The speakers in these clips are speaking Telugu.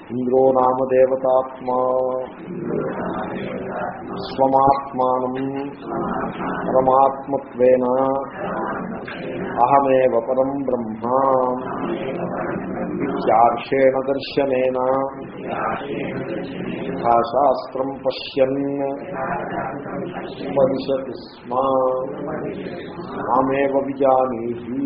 ఇంద్రో నామ దేవతాత్మా స్వమాత్మానం పరమాత్మత్వేన అహమేవ పరం బ్రహ్మ ఇత్యార్షేణ దర్శనేన భాషాస్త్రం పశ్యన్ ఉపనిషతి స్మ మామేవ విజానీహి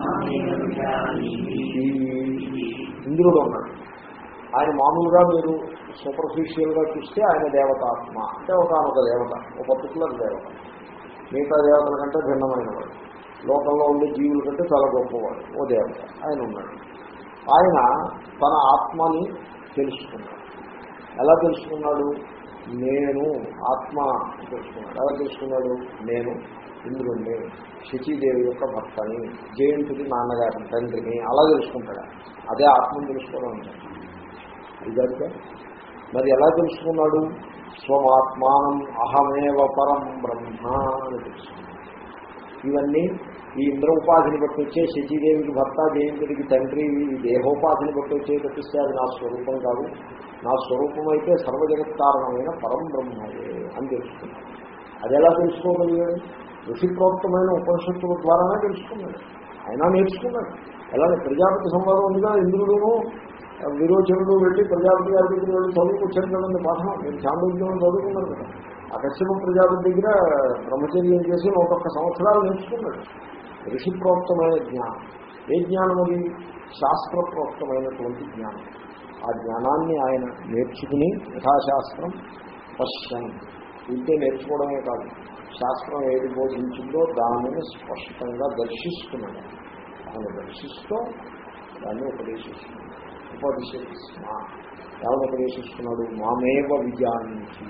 ఇంద్రుడు ఉన్నాడు ఆయన మామూలుగా మీరు సూపర్ఫిషియల్ గా చూస్తే ఆయన దేవతాత్మ అంటే ఒక ఒక దేవత ఒక పర్టికులర్ దేవత మిగతా దేవతల కంటే భిన్నమైన వాడు లోకంలో ఉండే జీవుల కంటే చాలా గొప్పవాడు ఓ దేవత ఆయన ఉన్నాడు ఆయన తన ఆత్మని తెలుసుకున్నాడు ఎలా తెలుసుకున్నాడు నేను ఆత్మ తెలుసుకున్నాడు ఎలా తెలుసుకున్నాడు నేను ఇంద్రుణ్ణి శచీదేవి యొక్క భర్తని జయంతుడి నాన్నగారిని తండ్రిని అలా తెలుసుకుంటాడు అదే ఆత్మను తెలుసుకోవడం అంటే ఇదంటే మరి ఎలా తెలుసుకున్నాడు స్వమాత్మానం అహమేవ పరం బ్రహ్మ అని తెలుసుకున్నాడు ఇవన్నీ ఈ ఇంద్ర ఉపాధిని బట్టి వచ్చే శచీదేవికి భర్త జయంతుడికి తండ్రి ఈ దేహోపాధిని బట్టి వచ్చే తప్పిస్తే అది నా స్వరూపం కాదు నా స్వరూపం అయితే సర్వజగత్కారణమైన పరం బ్రహ్మయే అని తెలుసుకున్నాడు అది ఎలా తెలుసుకోగలిగాడు ఋషిప్రోక్తమైన ఉపనిషత్తుల ద్వారానే తెలుసుకున్నాడు అయినా నేర్చుకున్నాడు ఎలా ప్రజాపతి సంవాదం ఉందిగా ఇంద్రుడును విరోచనుడు వెళ్ళి ప్రజాపతి గారి దగ్గర వెళ్ళి చదువుకొచ్చారు కదండి పాఠం మీరు చాంద్రోద్యమం చదువుకున్నారు కదా ఆ కశ్యప ప్రజాపతి దగ్గర బ్రహ్మచర్యం చేసి నూటొక్క సంవత్సరాలు నేర్చుకున్నాడు ఋషిప్రోక్తమైన జ్ఞానం ఏ జ్ఞానం అది శాస్త్రప్రోక్తమైనటువంటి జ్ఞానం ఆ జ్ఞానాన్ని ఆయన నేర్చుకుని యథాశాస్త్రం పశ్చన్ ఇంతే నేర్చుకోవడమే కాదు శాస్త్రం ఏది బోధించిందో దానిని స్పష్టంగా దర్శిస్తున్నాడు ఆయన దర్శిస్తూ దాన్ని ఉపదేశిస్తున్నాడు ఉపదేశిస్తున్నా ఎవరు ఉపదేశిస్తున్నాడు మామేవ విజానించి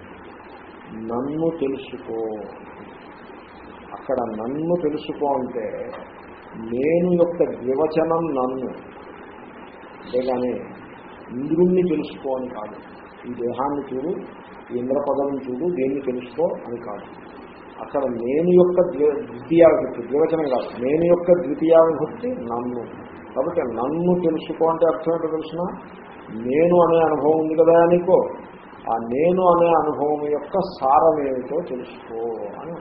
నన్ను తెలుసుకో అక్కడ నన్ను తెలుసుకో అంటే నేను యొక్క ద్వివచనం నన్ను అంతేగాని ఇంద్రుణ్ణి తెలుసుకో అని కాదు ఈ దేహాన్ని చూడు ఈ ఇంద్రపదం చూడు దేన్ని తెలుసుకో అని కాదు అక్కడ నేను యొక్క ద్వితీయావిభక్తి ద్వివచనం కాదు నేను యొక్క ద్వితీయావిభక్తి నన్ను కాబట్టి నన్ను తెలుసుకో అంటే అర్థం ఏంటో తెలిసిన నేను అనే అనుభవం ఉంది కదా నీకో ఆ నేను అనే అనుభవం యొక్క సారమేమిటో తెలుసుకో అని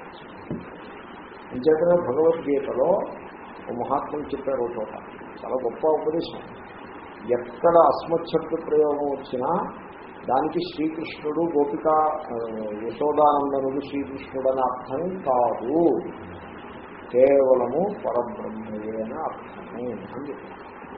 అంచేతనే భగవద్గీతలో ఒక మహాత్ములు చెప్పారు ఒక చోట చాలా గొప్ప ఉపదేశం ఎక్కడ అస్మశబ్ద ప్రయోగం వచ్చినా దానికి శ్రీకృష్ణుడు గోపిక యశోదానందనుడు శ్రీకృష్ణుడు అనే అర్థం కాదు కేవలము పరబ్రహ్మయే అనే అర్థమే అని చెప్పారు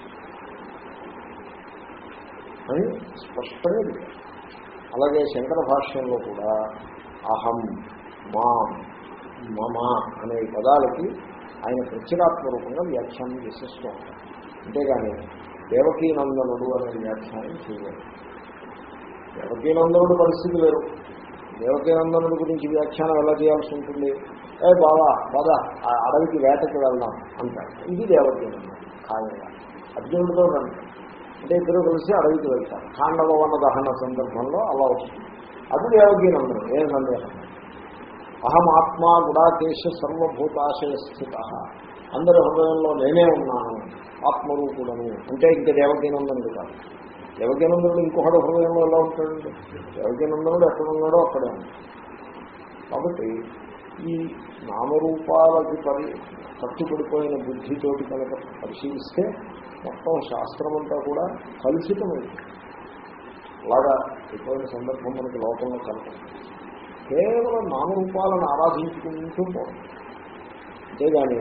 అని స్పష్టంగా చెప్పారు అలాగే శంకర భాష్యంలో కూడా అహం మాం మమ అనే పదాలకి ఆయన ప్రత్యేగాత్మ రూపంగా వ్యాఖ్యానం చేసేస్తూ ఉంటారు అంతేగాని దేవకీనందనుడు అనే వ్యాఖ్యానం చేయలేదు దేవకీనందనుడు పరిస్థితి వేరు దేవకీనందనుడి గురించి వ్యాఖ్యానం ఎలా చేయాల్సి ఉంటుంది ఏ బాబా బాబా ఆ అడవికి వేటకి వెళ్దాం అంటారు ఇది దేవకీనందనుడు ఖాయంగా అర్జునుడితో అంటారు అంటే ఇద్దరు కలిసి అడవికి వెళ్తారు ఖాండవ వన దహన సందర్భంలో అలా వస్తుంది అది దేవకీనందనుడు ఏం సందేహం అహం ఆత్మ గుడాకేశ సర్వభూతాశయ స్థిత అందరి హృదయంలో నేనే ఉన్నాను ఆత్మరూపుడను అంటే ఇంకా దేవకీనందనుడు కాదు దేవకీనందనుడు ఇంకొకటి హృదయంలో ఎలా ఉంటాడండి దేవకీనందనుడు ఎక్కడ ఉన్నాడో అక్కడే ఉంటాడు కాబట్టి ఈ నామరూపాలకి పరి కట్టుబడిపోయిన బుద్ధితోటి కనుక పరిశీలిస్తే మొత్తం శాస్త్రం అంతా కూడా కలుషితమైంది అలాగా ఎటువంటి సందర్భం మనకి లోకంలో కనపడుతుంది కేవలం నామరూపాలను ఆరాధించుకుంటూ పోవడం అంతేగాని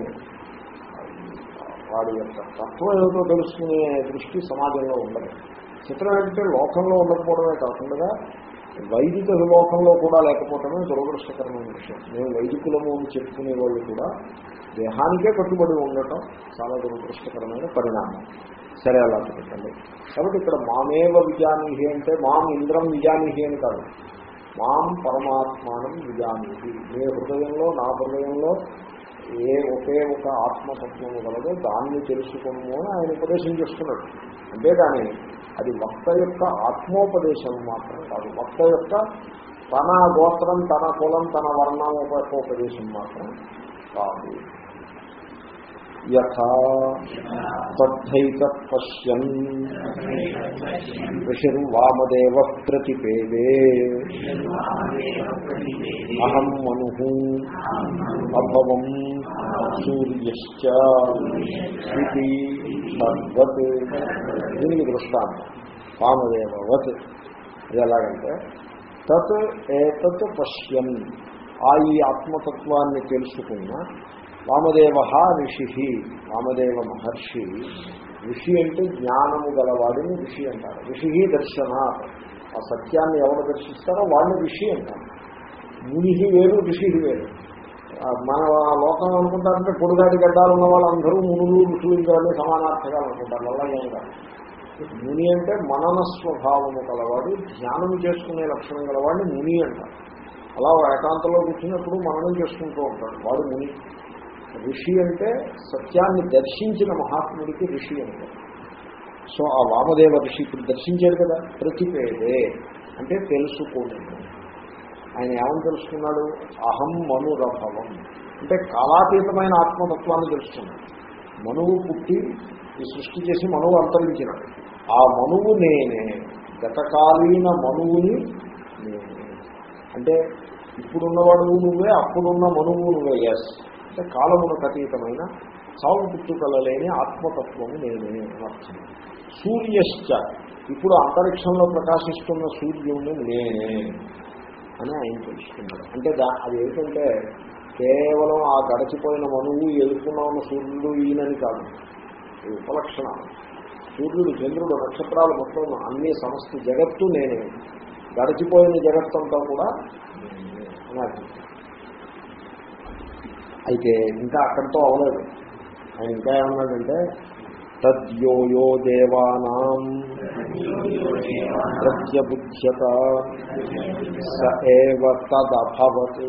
వాడి యొక్క తత్వం ఏమిటో తెలుసుకునే దృష్టి సమాజంలో ఉండదు చిత్రం ఏంటంటే లోకంలో ఉండకపోవడమే కాకుండా వైదిక లోకంలో కూడా లేకపోవటమే దురదృష్టకరమైన విషయం మేము వైదికులము అని చెప్పుకునే వాళ్ళు కూడా దేహానికే కట్టుబడి ఉండటం చాలా దురదృష్టకరమైన పరిణామం సరే అలా చెప్పండి కాబట్టి ఇక్కడ మామేవ విజానీహి అంటే మాం ఇంద్రం విజానీహి అని కాదు మాం పరమాత్మానం విజానీహి మీ హృదయంలో నా హృదయంలో ఏ ఒకే ఒక ఆత్మతత్వము గలదో దాన్ని తెలుసుకోము అని ఆయన ఉపదేశం చేస్తున్నాడు అంతేగాని అది వక్త యొక్క ఆత్మోపదేశం మాత్రం కాదు వక్త యొక్క తన గోత్రం తన కులం తన వర్ణం ఉపదేశం మాత్రం కాదు యథా తద్ధైత పశ్యన్ ఋషిర్వామదేవ ప్రతిపేదే అహం మను అభవం సూర్యశ్చ ఇది తద్వత్ దీనికి దృష్టాంతం వామదేవవత్ ఇది ఎలాగంటే తత్ ఏతత్ పశ్యన్ ఆ ఈ ఆత్మతత్వాన్ని తెలుసుకున్న వామదేవ ఋషి వామదేవ మహర్షి ఋషి అంటే జ్ఞానము గలవాడిని ఋషి అంటారు ఋషి దర్శనాత్ ఆ సత్యాన్ని ఎవరు దర్శిస్తారో వాళ్ళని ఋషి అంటారు ముని వేరు ఋషి వేరు ఆ మన లోకం అనుకుంటారంటే పొడుగాటి గడ్డాలు ఉన్న వాళ్ళందరూ మునులు ఋషులు ఇంకన్నీ సమానార్థకాలు అనుకుంటారు వల్ల ఏం కాదు ముని అంటే మనన స్వభావము గలవాడు ధ్యానం చేసుకునే లక్షణం గలవాడిని ముని అంటారు అలా ఏకాంతంలో కూర్చున్నప్పుడు మననం చేసుకుంటూ ఉంటాడు వాడు ముని ఋషి అంటే సత్యాన్ని దర్శించిన మహాత్ముడికి ఋషి అంటారు సో ఆ వామదేవ ఋషి ఇప్పుడు దర్శించాడు కదా ప్రతిపేదే అంటే తెలుసుకోలేదు ఆయన ఏమని తెలుసుకున్నాడు అహం మనురభవం అంటే కాలాతీతమైన ఆత్మతత్వాన్ని తెలుసుకున్నాడు మనువు పుట్టి ఈ సృష్టి చేసి మనువు అంతరించినాడు ఆ మనువు నేనే గతకాలీన మనువుని నేనే అంటే ఇప్పుడున్నవాడు నువ్వే అప్పుడున్న మనువు నువ్వే ఎస్ అంటే కాలమునకు అతీతమైన సాగు పుట్టుకల లేని ఆత్మతత్వము నేనే అని అర్థం సూర్యశ్చ ఇప్పుడు అంతరిక్షంలో ప్రకాశిస్తున్న సూర్యుడిని నేనే అని ఆయన తెలుసుకున్నాడు అంటే దా అది ఏంటంటే కేవలం ఆ గడిచిపోయిన మనువు ఎదుర్కొన్న ఉన్న సూర్యుడు ఈయనని కాదు ఈ ఉపలక్షణాలు సూర్యుడు చంద్రుడు నక్షత్రాలు మొత్తం అన్ని సమస్త జగత్తు నేనే గడిచిపోయిన జగత్తంతా కూడా నేనే అని అర్థం అయితే ఇంకా అక్కడితో అవలేదు ఆయన ఇంకా ఏమన్నాడంటే తద్యోయో దేవానాం ప్రత్యబుధ్యత స ఏవ తదభవత్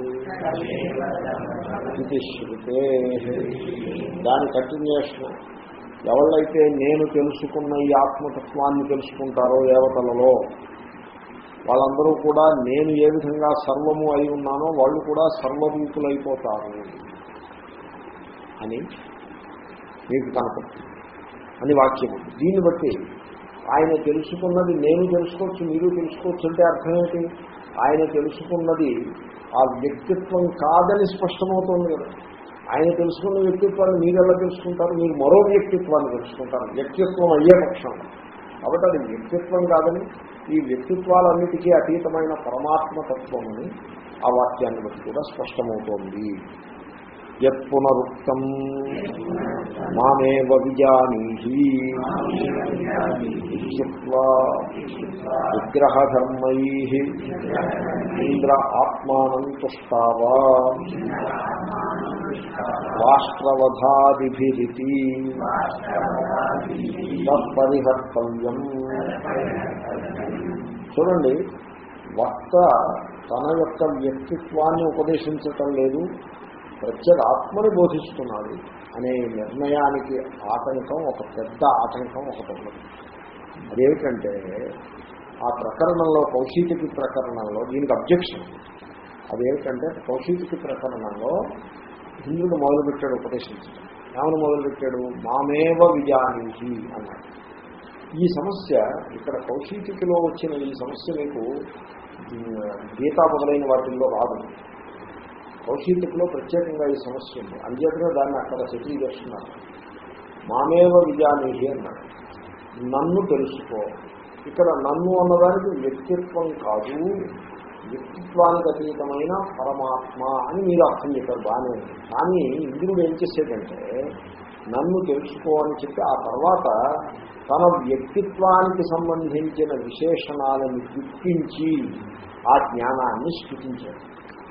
ఇది శృతే దాని కంటిన్యూషన్ ఎవళ్ళైతే నేను తెలుసుకున్న ఈ ఆత్మతత్వాన్ని తెలుసుకుంటారో దేవతలలో వాళ్ళందరూ కూడా నేను ఏ విధంగా సర్వము అయి ఉన్నానో వాళ్ళు కూడా సర్వరూపులైపోతారు అని మీకు కనపడుతుంది అని వాక్యం దీన్ని బట్టి ఆయన తెలుసుకున్నది నేను తెలుసుకోవచ్చు మీరు తెలుసుకోవచ్చు అంటే అర్థం ఏంటి ఆయన తెలుసుకున్నది ఆ వ్యక్తిత్వం కాదని స్పష్టమవుతుంది కదా ఆయన తెలుసుకున్న వ్యక్తిత్వాన్ని మీరు ఎలా తెలుసుకుంటారు మీరు మరో వ్యక్తిత్వాన్ని తెలుసుకుంటారు వ్యక్తిత్వం అయ్యే పక్షం కాబట్టి అది వ్యక్తిత్వం కాదని ఈ వ్యక్తిత్వాలన్నిటికీ అతీతమైన పరమాత్మ తత్వమని ఆ వాక్యాన్ని బట్టి కూడా స్పష్టమవుతోంది యత్ పునరుక్తం మామేవ విజానీహి ఇత్యుక్త్వా విగ్రహధర్మై ఇంద్ర ఆత్మానం తుష్టావా రాష్ట్రవధాదిభిరితి తత్పరిహర్తవ్యం చూడండి వక్త తన యొక్క వ్యక్తిత్వాన్ని ఉపదేశించటం లేదు ప్రత్యేక ఆత్మని బోధిస్తున్నాడు అనే నిర్ణయానికి ఆటంకం ఒక పెద్ద ఆటంకం ఒకటి ఉన్నది అదేమిటంటే ఆ ప్రకరణంలో కౌశికి ప్రకరణంలో దీనికి అబ్జెక్షన్ అదేమిటంటే కౌశికి ప్రకరణంలో హిందువుడు మొదలుపెట్టాడు ఉపదేశించడం ఏమని మొదలుపెట్టాడు మామేవ విజానీహి అన్నాడు ఈ సమస్య ఇక్కడ కౌశికిలో వచ్చిన ఈ సమస్య మీకు గీతా మొదలైన వాటిల్లో రాదు కౌశికులో ప్రత్యేకంగా ఈ సమస్య ఉంది అంచేతనే దాన్ని అక్కడ సెటిల్ చేస్తున్నారు మామేవ విజానీహి అన్నాడు నన్ను తెలుసుకో ఇక్కడ నన్ను అన్నదానికి వ్యక్తిత్వం కాదు వ్యక్తిత్వానికి అతీతమైన పరమాత్మ అని మీరు అర్థం చెప్పారు బాగానే ఉంది కానీ ఇంద్రుడు ఏం చేసేదంటే నన్ను తెలుసుకో అని చెప్పి ఆ తర్వాత తన వ్యక్తిత్వానికి సంబంధించిన విశేషణాలను గుర్తించి ఆ జ్ఞానాన్ని సృష్టించాడు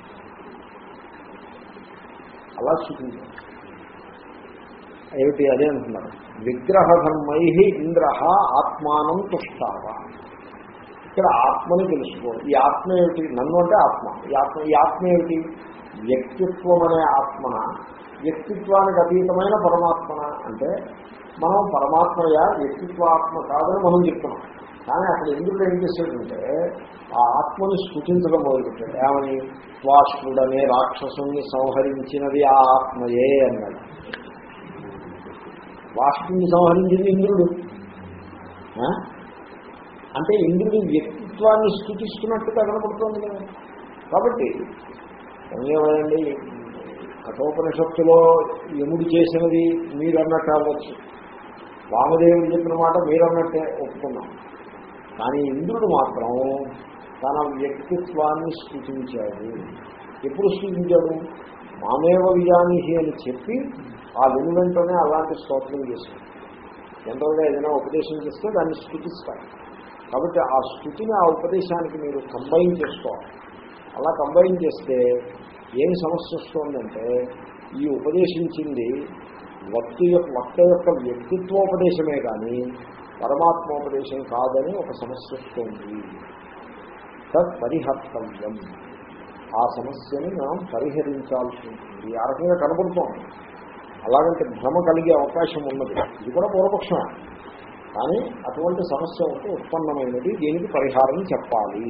అలా చూపించారు ఏమిటి అదే అంటున్నారు విగ్రహధర్మై ఇంద్ర ఆత్మానం తుష్టావ ఇక్కడ ఆత్మని తెలుసుకో ఈ ఆత్మ ఏమిటి నన్ను అంటే ఆత్మ ఈ ఆత్మ ఈ ఆత్మ ఏమిటి వ్యక్తిత్వం అనే ఆత్మన వ్యక్తిత్వానికి అతీతమైన పరమాత్మన అంటే మనం పరమాత్మయా వ్యక్తిత్వ ఆత్మ కాదని మనం చెప్తున్నాం కానీ అక్కడ ఎందుకు ఏం చేశాడంటే ఆ ఆత్మని స్ఫుతించడం మొదలుపెట్టాడు ఏమని త్వాష్టుడనే రాక్షసుని సంహరించినది ఆ ఆత్మయే అన్నాడు వాష్టుని సంహరించింది ఇంద్రుడు అంటే ఇంద్రుడి వ్యక్తిత్వాన్ని స్థుతిస్తున్నట్టుగా కనపడుతోంది కదా కాబట్టి ఏమైంది కఠోపనిషత్తులో యముడు చేసినది మీరు అన్నట్టు అవ్వచ్చు వామదేవుడు చెప్పిన మాట మీరు అన్నట్టే ఒప్పుకున్నాం కానీ ఇంద్రుడు మాత్రం తన వ్యక్తిత్వాన్ని స్థుతించాడు ఎప్పుడు స్థుతించాడు మామేవ విజానిహి అని చెప్పి ఆ వెను వెంటనే అలాంటి స్తోత్రం చేశాడు జనరల్గా ఏదైనా ఉపదేశం చేస్తే దాన్ని స్థుతిస్తారు కాబట్టి ఆ స్థుతిని ఆ ఉపదేశానికి మీరు కంబైన్ చేసుకోవాలి అలా కంబైన్ చేస్తే ఏం సమస్య వస్తుందంటే ఈ ఉపదేశించింది వక్తు యొక్క వక్త యొక్క వ్యక్తిత్వోపదేశమే కానీ పరమాత్మోపదేశం కాదని ఒక సమస్య వస్తుంది తత్ పరిహర్తవ్యం ఆ సమస్యని మనం పరిహరించాల్సి ఉంటుంది ఆ రకంగా కనబడుతోంది అలాగంటే భ్రమ కలిగే అవకాశం ఉన్నది ఇది కూడా పూర్వపక్షమే కానీ అటువంటి సమస్య ఉంటే ఉత్పన్నమైనది దీనికి పరిహారం చెప్పాలి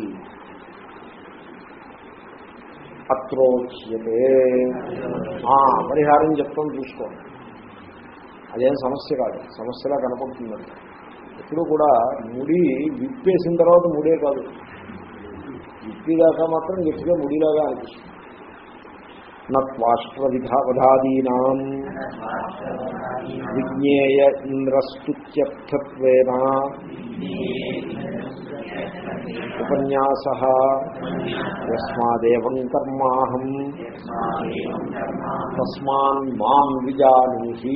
అత్రోచ్యతే ఆ, పరిహారం చెప్తాం చూసుకోండి అదేం సమస్య కాదు సమస్యలా కనపడుతుందండి ఎప్పుడు కూడా ముడి విప్పేసిన తర్వాత ముడే కాదు విప్పిదాకా మాత్రం గట్టిగా ముడిలాగా అనిపిస్తుంది నత్వాష్ట్ర విధావధాదీనా విజ్ఞేయ ఇంద్రస్తుత్యర్థత్వేన ఉపన్యాస యస్మాదేవం కర్మాహం తస్మాన్ మాం విజానీహి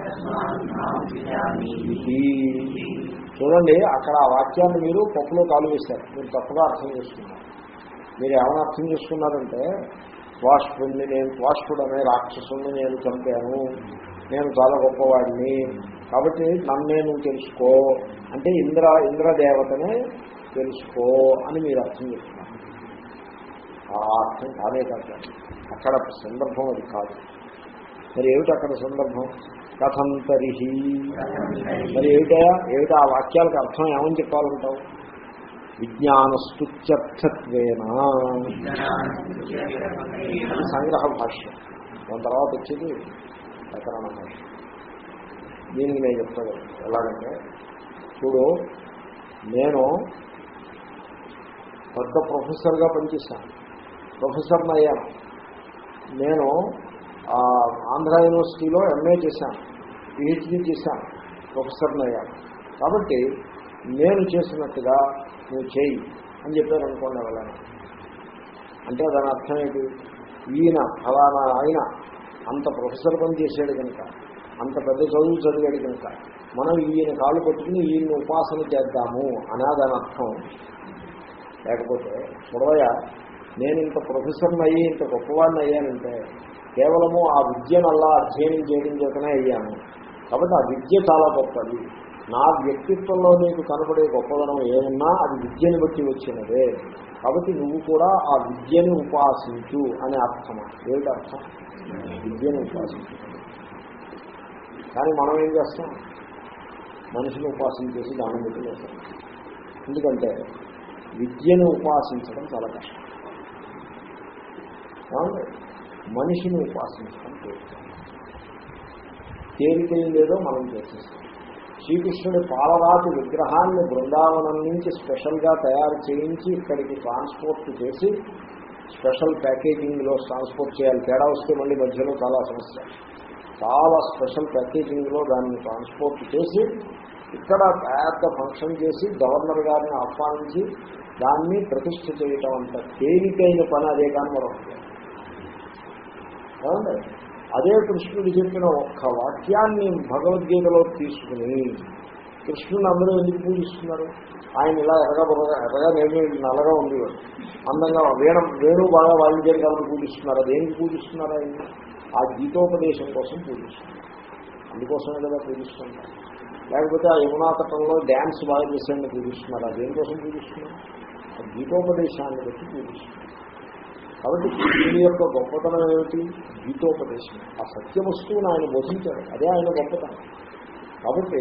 ఇది. చూడండి అక్కడ ఆ వాక్యాన్ని మీరు పప్పులో కాలు వేశారు మీరు తప్పుగా అర్థం చేసుకున్నారు మీరు ఏమైనా అర్థం చేసుకున్నారంటే త్వాష్పుడిని నేను త్వాష్పుడు అనే రాక్షసుని నేను చంపాను నేను చాలా గొప్పవాడిని కాబట్టి నన్ను నేను తెలుసుకో అంటే ఇంద్ర ఇంద్రదేవతనే తెలుసుకో అని మీరు అర్థం చేస్తున్నారు ఆ అర్థం కాదే కాదు అక్కడ సందర్భం అది కాదు మరి ఏమిటి అక్కడ సందర్భం కథం తరిహి మరి ఏమిటా ఏమిటా ఆ వాక్యాలకు అర్థం ఏమని చెప్పాలంటావు విజ్ఞానస్తుత్యర్థత్వేన ఇది సంగ్రహ భాష్యం దాని తర్వాత వచ్చేది ప్రకరణ భాష్యం దీనికి నేను చెప్తాను ఎలాగంటే చూడు నేను పెద్ద ప్రొఫెసర్గా పనిచేశాను ప్రొఫెసర్ని అయ్యాను నేను ఆ, ఆంధ్ర యూనివర్సిటీలో ఎంఏ చేశాను పిహెచ్డీ చేశాను ప్రొఫెసర్ని అయ్యాను కాబట్టి నేను చేసినట్టుగా నువ్వు చేయి అని చెప్పారు అనుకోండి ఎవరైనా అంటే దాని అర్థం ఏంటి ఈయన ఫలానా ఆయన అంత ప్రొఫెసర్ పని చేశాడు కనుక అంత పెద్ద చదువు చదివాడు కనుక మనం ఈయన కాలు పట్టుకుని ఈయన ఉపాసన చేద్దాము అనా దాని అర్థం లేకపోతే చూడవయ నేను ఇంత ప్రొఫెసర్ని అయ్యి ఇంత గొప్పవాడిని అయ్యానంటే కేవలము ఆ విద్యను అలా అధ్యయనం చేయడం చేతనే అయ్యాను కాబట్టి ఆ విద్య చాలా గొప్పది నా వ్యక్తిత్వంలో నీకు కనపడే గొప్పదనం ఏమున్నా అది విద్యని బట్టి వచ్చినదే కాబట్టి నువ్వు కూడా ఆ విద్యని ఉపాసించు అనే అర్థమా ఏమిటి అర్థం విద్యని ఉపాసించు కానీ మనం ఏం చేస్తాం మనిషిని ఉపాసించేసి దానం పెట్టి వేస్తాం ఎందుకంటే విద్యను ఉపాసించడం చాలా కష్టం ఏమండి? మనిషిని ఉపాసించడం తేలిక తేలికైందేదో మనం చేసేస్తాం శ్రీకృష్ణుడి పాలరాతి విగ్రహాన్ని బృందావనం నుంచి స్పెషల్గా తయారు చేయించి ఇక్కడికి ట్రాన్స్పోర్ట్ చేసి స్పెషల్ ప్యాకేజింగ్లో ట్రాన్స్పోర్ట్ చేయాలి తేడా వస్తే మళ్ళీ మధ్యలో చాలా సమస్య చాలా స్పెషల్ ప్యాకేజింగ్లో దాన్ని ట్రాన్స్పోర్ట్ చేసి ఇక్కడ పెద్ద ఫంక్షన్ చేసి గవర్నర్ గారిని ఆహ్వానించి దాన్ని ప్రతిష్ఠ చేయటం అంత తేలికైన పని అదే కానీ మరొకటి ఏమండి? అదే కృష్ణుడు చెప్పిన ఒక్క వాక్యాన్ని భగవద్గీతలో తీసుకుని కృష్ణుని అందరూ ఎందుకు పూజిస్తున్నారు ఆయన ఇలా ఎర్రగా బుర్రగా ఎర్రగా నేను నల్లగా ఉండేవాడు అందంగా వేణం వేణు బాగా వాయించారు కాబట్టి పూజిస్తున్నారు దేనికి పూజిస్తున్నారు ఆయన ఆ గీతోపదేశం కోసం పూజిస్తున్నారు అందుకోసమే కదా పూజిస్తున్నారు లేకపోతే ఆ యమునా తటంలో డ్యాన్స్ బాగా చేసేందుకు పూజిస్తున్నారు అది దేనికోసం పూజిస్తున్నారు ఆ గీతోపదేశాన్ని బట్టి పూజిస్తున్నారు కాబట్టి కృష్ణుడి యొక్క గొప్పతనం ఏమిటి గీతోపదేశం ఆ సత్య వస్తువుని ఆయన బోధించాడు అదే ఆయన గొప్పతనం కాబట్టి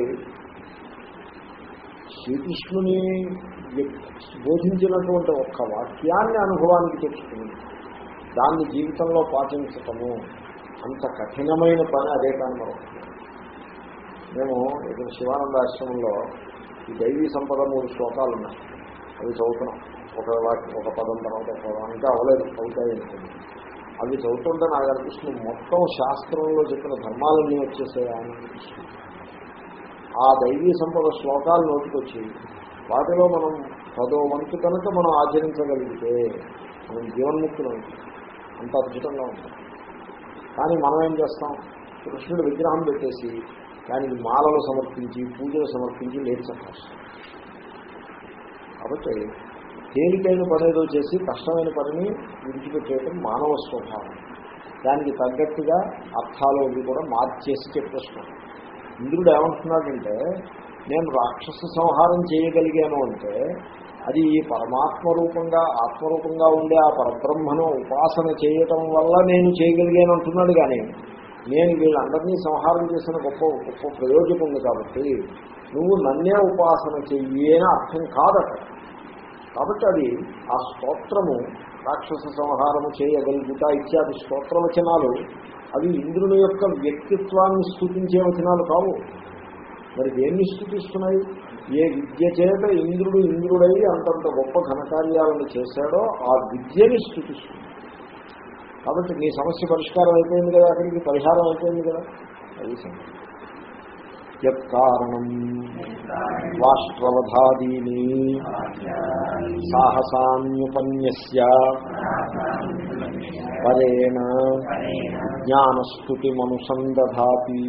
శ్రీకృష్ణుని వ్యక్- బోధించినటువంటి ఒక్క వాక్యాన్ని అనుభవానికి తెచ్చుకుని దాన్ని జీవితంలో పాటించటము అంత కఠినమైన పని అదే కానీ మరొకటి మేము ఇక్కడ శివానంద ఆశ్రమంలో ఈ దైవీ సంపద మూడు శ్లోకాలు ఉన్నాయి అవి చదువుతున్నాం ఒక వాక్యం ఒక పదం తర్వాత ఒక పదం ఇంకా అవ్వలేదు అవుతాయి అనుకుంది అవి చదువుతుంటే నాకు అనిపిస్తుంది మొత్తం శాస్త్రంలో చెప్పిన ధర్మాలన్నీ వచ్చేసాయని అనిపిస్తుంది ఆ దైవీ సంపద శ్లోకాలు నోటికొచ్చి వాటిలో మనం పదో వంతు కనుక మనం ఆచరించగలిగితే మనం జీవన్ముక్తులు అవుతాం అంత అద్భుతంగా ఉంటుంది కానీ మనం ఏం చేస్తాం కృష్ణుడు విగ్రహం పెట్టేసి దానికి మాలలు సమర్పించి పూజలు సమర్పించి లేచక్కాం కాబట్టి తేలికైన పని ఏదో చేసి కష్టమైన పనిని విడిచిపెట్టేయడం మానవ స్వభావం దానికి తగ్గట్టుగా అర్థాలు అవి కూడా మార్చేసి చెప్పేస్తున్నాం ఇంద్రుడు ఏమంటున్నాడంటే నేను రాక్షస సంహారం చేయగలిగాను అంటే అది ఈ పరమాత్మ రూపంగా ఆత్మరూపంగా ఉండే ఆ పరబ్రహ్మను ఉపాసన చేయటం వల్ల నేను చేయగలిగాను అంటున్నాడు కానీ నేను వీళ్ళందరినీ సంహారం చేసిన గొప్ప గొప్ప ప్రయోజనం ఉంది కాబట్టి నువ్వు నన్నే ఉపాసన చెయ్యి అని అర్థం కాదట కాబట్టి అది ఆ స్తోత్రము రాక్షస సంహారము చేయగలుగుతా ఇత్యాది స్తోత్ర వచనాలు అవి ఇంద్రుని యొక్క వ్యక్తిత్వాన్ని స్థుతించే వచనాలు కావు మరి దేన్ని స్థుతిస్తున్నాయి ఏ విద్య చేత ఇంద్రుడు ఇంద్రుడై అంతంత గొప్ప ఘనకార్యాలను చేశాడో ఆ విద్యని స్థుతిస్తుంది కాబట్టి నీ సమస్య పరిష్కారం అయిపోయింది కదా అక్కడికి పరిహారం అయిపోయింది కదా అది సంగతి యత్కారణం వాష్ట్రవధాదీని సాహసాన్యుపన్యస్య పరేణ జ్ఞానస్థుతిమనుసందధాతి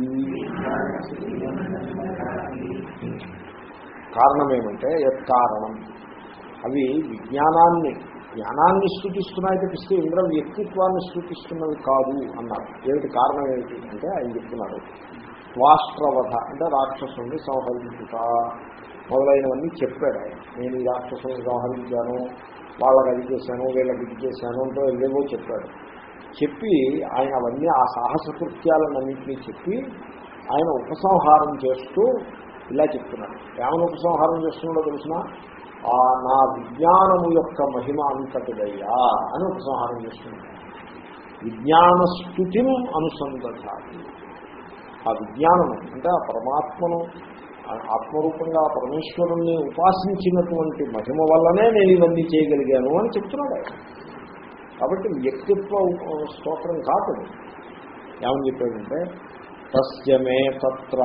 కారణం ఏమంటే యత్కారణం అవి విజ్ఞానాన్ని జ్ఞానాన్ని స్థుతిస్తున్నాయి తప్పిస్తే ఇంద్ర వ్యక్తిత్వాన్ని స్థుతిస్తున్నవి కాదు అన్నారు ఏమిటి కారణం ఏమిటి అంటే ఆయన చెప్తున్నారు త్వాష్ట్రవధ అంటే రాక్షసుని సంహరించుట మొదలైనవన్నీ చెప్పాడు ఆయన నేను ఈ రాక్షసుని సంహరించాను వాళ్ళకి అది చేశాను వీళ్ళకి ఇది చేశాను అంటూ ఏవేవో చెప్పాడు చెప్పి ఆయన అవన్నీ ఆ సాహస కృత్యాలన్నింటినీ చెప్పి ఆయన ఉపసంహారం చేస్తూ ఇలా చెప్తున్నాడు ఏమైనా ఉపసంహారం చేస్తున్నాడో తెలిసిన ఆ నా విజ్ఞానము యొక్క మహిమ అంతటిదయ్యా అని ఉపసంహారం చేస్తున్నాడు విజ్ఞాన స్థుతిని అనుసంధాలి ఆ విజ్ఞానము అంటే ఆ పరమాత్మను ఆత్మరూపంగా ఆ పరమేశ్వరుణ్ణి ఉపాసించినటువంటి మహిమ వల్లనే నేను ఇవన్నీ చేయగలిగాను అని చెప్తున్నాడు ఆయన కాబట్టి వ్యక్తిత్వ స్తోత్రం కాదు ఏమని చెప్పాడంటే తస్యమే తత్ర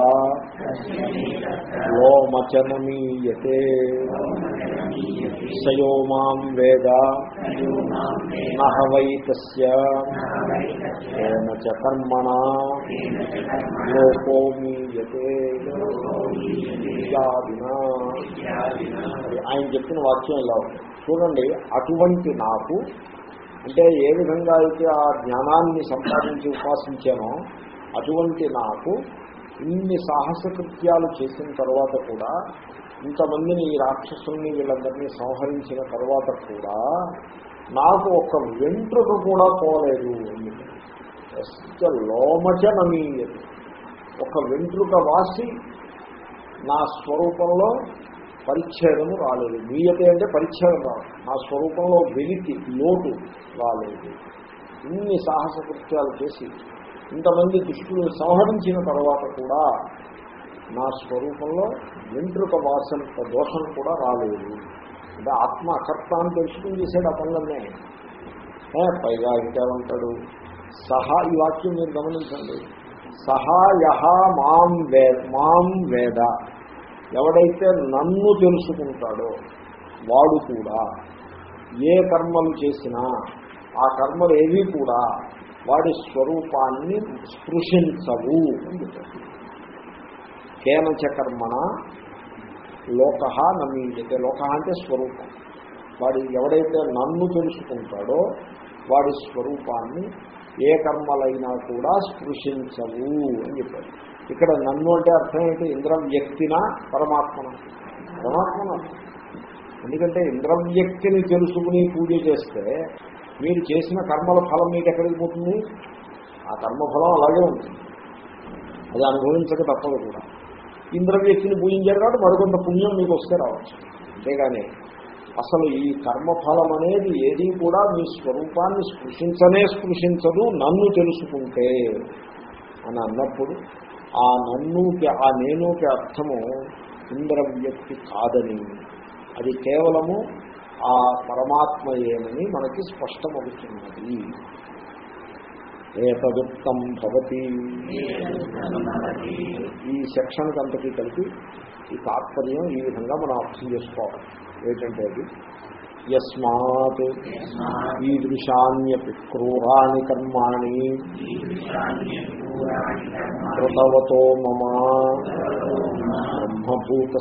లోమచనమీయతే సయో మాం వేద నహవై తస్య ఏన చ కర్మణా లోకోమీయతే ఇత్యాదినా ఆయన చెప్పిన వాక్యం ఇలా ఉంది చూడండి అటువంటి నాకు అంటే ఏ విధంగా అయితే ఆ జ్ఞానాన్ని సంపాదించి ఉపాసించానో అటువంటి నాకు ఇన్ని సాహస కృత్యాలు చేసిన తర్వాత కూడా ఇంతమందిని ఈ రాక్షసుల్ని వీళ్ళందరినీ సంహరించిన తర్వాత కూడా నాకు ఒక వెంట్రుక కూడా పోలేదు లోమచ నమీయదు ఒక వెంట్రుక వాసి నా స్వరూపంలో పరిచ్ఛేదము రాలేదు మీయతే అంటే పరిచ్ఛేదం రాదు నా స్వరూపంలో వెలికి లోటు రాలేదు ఇన్ని సాహస కృత్యాలు చేసి ఇంతమంది దుష్టులు సంహరించిన తర్వాత కూడా నా స్వరూపంలో వెంట్రుక వాసన దోషం కూడా రాలేదు అంటే ఆత్మ అకర్త అని తెలుసుకుని చేశాడు ఆ పనులన్నీ పైగా ఇంకేమంటాడు సహా ఈ వాక్యం మీరు గమనించండి సహా యహ మాం వే మాం వేద ఎవడైతే నన్ను తెలుసుకుంటాడో వాడు కూడా ఏ కర్మలు చేసినా ఆ కర్మలు ఏవి కూడా వాడి స్వరూపాన్ని స్పృశించవు అని చెప్పారు కేనచ కర్మణ లోక నమీయతే లోక అంటే స్వరూపం వాడి ఎవడైతే నన్ను తెలుసుకుంటాడో వాడి స్వరూపాన్ని ఏ కర్మలైనా కూడా స్పృశించవు అని చెప్పారు ఇక్కడ నన్ను అంటే అర్థం ఏంటి ఇంద్ర వ్యక్తిన పరమాత్మన పరమాత్మన ఎందుకంటే ఇంద్ర వ్యక్తిని తెలుసుకుని పూజ చేస్తే మీరు చేసిన కర్మల ఫలం మీకు ఎక్కడికి పోతుంది ఆ కర్మఫలం అలాగే ఉంటుంది అది అనుభవించక తప్పదు కూడా ఇంద్ర వ్యక్తిని పూజించారు కాబట్టి మరికొంత పుణ్యం మీకు వస్తే రావచ్చు అంతేగాని అసలు ఈ కర్మఫలం అనేది ఏది కూడా మీ స్వరూపాన్ని స్పృశించనే స్పృశించదు నన్ను తెలుసుకుంటే అని అన్నప్పుడు ఆ నన్నుకి ఆ నేనుకి అర్థము ఇంద్ర వ్యక్తి కాదని అది కేవలము ఆ పరమాత్మ ఏమని మనకి స్పష్టమవుతున్నది ఏతదుక్తం భవతి ఈ సెక్షన్కి అంతకీ కలిపి ఈ తాత్పర్యం ఈ విధంగా మనం అర్థం చేసుకోవాలి ఏంటంటే అది యస్మాత్ ఈదృశాన్యపి క్రూరాని కర్మాణి కృతవతో మమ బ్రహ్మభూత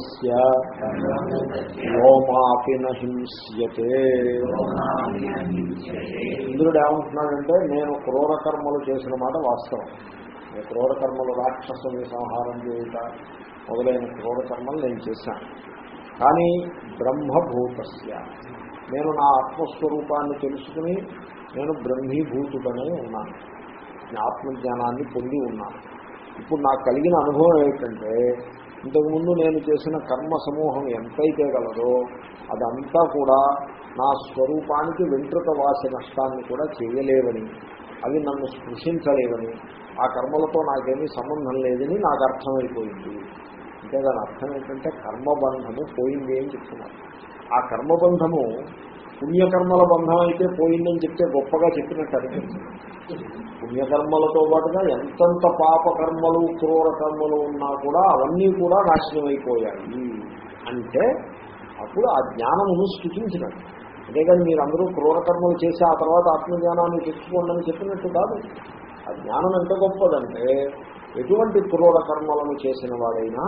లోమాపి నహింస్యతే ఇంద్రుడు ఏమంటున్నాడంటే నేను క్రూర కర్మలు చేసిన మాట వాస్తవం నేను క్రూర కర్మలు రాక్షసుని సంహారం చేయుట మొదలైన క్రూర కర్మలు నేను చేశాను కానీ బ్రహ్మభూతస్య నేను నా ఆత్మస్వరూపాన్ని తెలుసుకుని నేను బ్రహ్మీభూతుడనే ఉన్నాను ఆత్మజ్ఞానాన్ని పొంది ఉన్నాను ఇప్పుడు నాకు కలిగిన అనుభవం ఏమిటంటే ఇంతకుముందు నేను చేసిన కర్మ సమూహం ఎంతైతే గలదో అదంతా కూడా నా స్వరూపానికి వెంట్రుక వాసి నష్టాన్ని కూడా చేయలేవని అవి నన్ను స్పృశించలేవని ఆ కర్మలతో నాకేమీ సంబంధం లేదని నాకు అర్థమైపోయింది అంటే దాని అర్థం ఏంటంటే కర్మబంధము పోయింది అని చెప్తున్నారు ఆ కర్మబంధము పుణ్యకర్మల బంధం అయితే పోయిందని చెప్తే గొప్పగా చెప్పినట్టు అనిపిస్తుంది పుణ్యకర్మలతో పాటుగా ఎంతంత పాప కర్మలు క్రూర కర్మలు ఉన్నా కూడా అవన్నీ కూడా నాశనం అయిపోయాయి అంటే అప్పుడు ఆ జ్ఞానమును స్థుతించినట్టు అంతేగాని మీరందరూ క్రూర కర్మలు చేసి ఆ తర్వాత ఆత్మజ్ఞానాన్ని తెచ్చుకోండి అని చెప్పినట్టు కాదు ఆ జ్ఞానం ఎంత గొప్పదంటే ఎటువంటి క్రూర కర్మలను చేసిన వాడైనా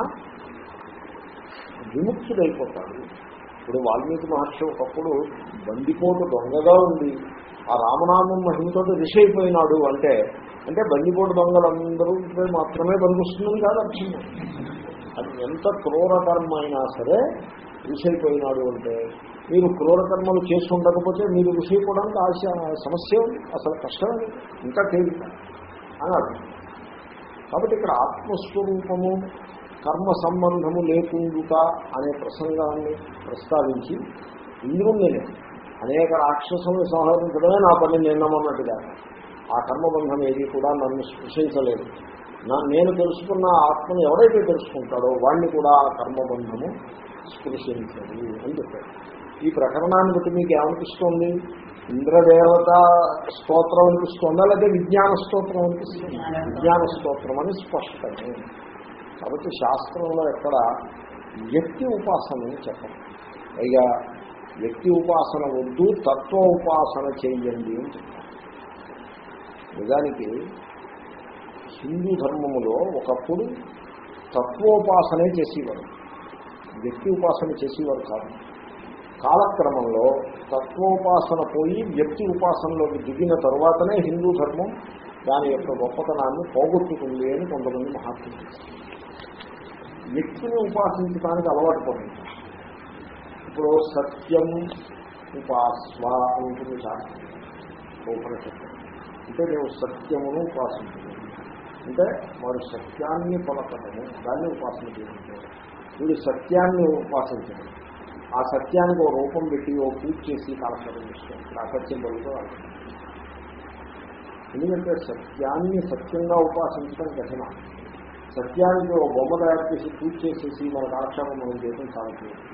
విముక్తుడైపోతాడు ఇప్పుడు వాల్మీకి మహర్షి ఒకప్పుడు బందిపోటు దొంగగా ఉంది ఆ రామనామం మహిమతో రిషి అయిపోయినాడు అంటే అంటే బందిపోటు దొంగలందరూ మాత్రమే పనికొస్తుందని కాదు అర్థం అది ఎంత క్రూర కర్మ అయినా సరే ఋషి అయిపోయినాడు అంటే మీరు క్రూర కర్మలు చేసి ఉండకపోతే మీరు ఋషి అయిపోవడానికి ఆశ సమస్య ఉంది అసలు కష్టమే ఇంకా తేలిక అని అర్థం కాబట్టి ఇక్కడ ఆత్మస్వరూపము కర్మ సంబంధము లేకుండుట అనే ప్రసంగాన్ని ప్రస్తావించి ఇంద్రుణ్ణి అనేక రాక్షసులను సంహరించడమే నా పని నిన్నమన్నట్టుగా ఆ కర్మబంధం ఏది కూడా నన్ను స్పృశించలేదు నా నేను తెలుసుకున్న ఆత్మను ఎవరైతే తెలుసుకుంటాడో వాడిని కూడా ఆ కర్మబంధము స్పృశించదు అని చెప్పాడు ఈ ప్రకరణాన్ని బట్టి మీకు ఏమనిపిస్తోంది ఇంద్రదేవత స్తోత్రం అనిపిస్తుందా లేదా విజ్ఞాన స్తోత్రం అనిపిస్తుంది విజ్ఞాన స్తోత్రం అని స్పష్టమే కాబట్టి శాస్త్రంలో ఎక్కడ వ్యక్తి ఉపాసనని చెప్పడం పైగా వ్యక్తి ఉపాసన వద్దు తత్వ ఉపాసన చేయండి అని చెప్తారు నిజానికి హిందూ ధర్మములో ఒకప్పుడు తత్వోపాసనే చేసేవారు వ్యక్తి ఉపాసన చేసేవారు కాదు కాలక్రమంలో తత్వోపాసన పోయి వ్యక్తి ఉపాసనలోకి దిగిన తరువాతనే హిందూ ధర్మం దాని యొక్క గొప్పతనాన్ని పోగొట్టుకుంది అని కొంతమంది మహాత్ములు వ్యక్తిని ఉపాసించడానికి అలవాటు పడింది ఇప్పుడు సత్యం ఉపాస్వ ఉంటుంది శాస్త్రం ఉపనిషత్తు అంటే నేను సత్యమును ఉపాసించను అంటే వాడు సత్యాన్ని పలకటము దాన్ని ఉపాసన చేసుకుంటాడు వీడు సత్యాన్ని ఉపాసించడం ఆ సత్యానికి ఓ రూపం పెట్టి ఓ పూజ చేసి కాలక్షేపం చేసుకోవాలి ఆ సత్యం పలుతో ఎందుకంటే సత్యాన్ని సత్యంగా ఉపాసించడం కఠినం సత్యానికి ఓ బొమ్మ తయారు చేసి పూజ చేసేసి మన కాలక్షేపం మనం చేయడం చాలా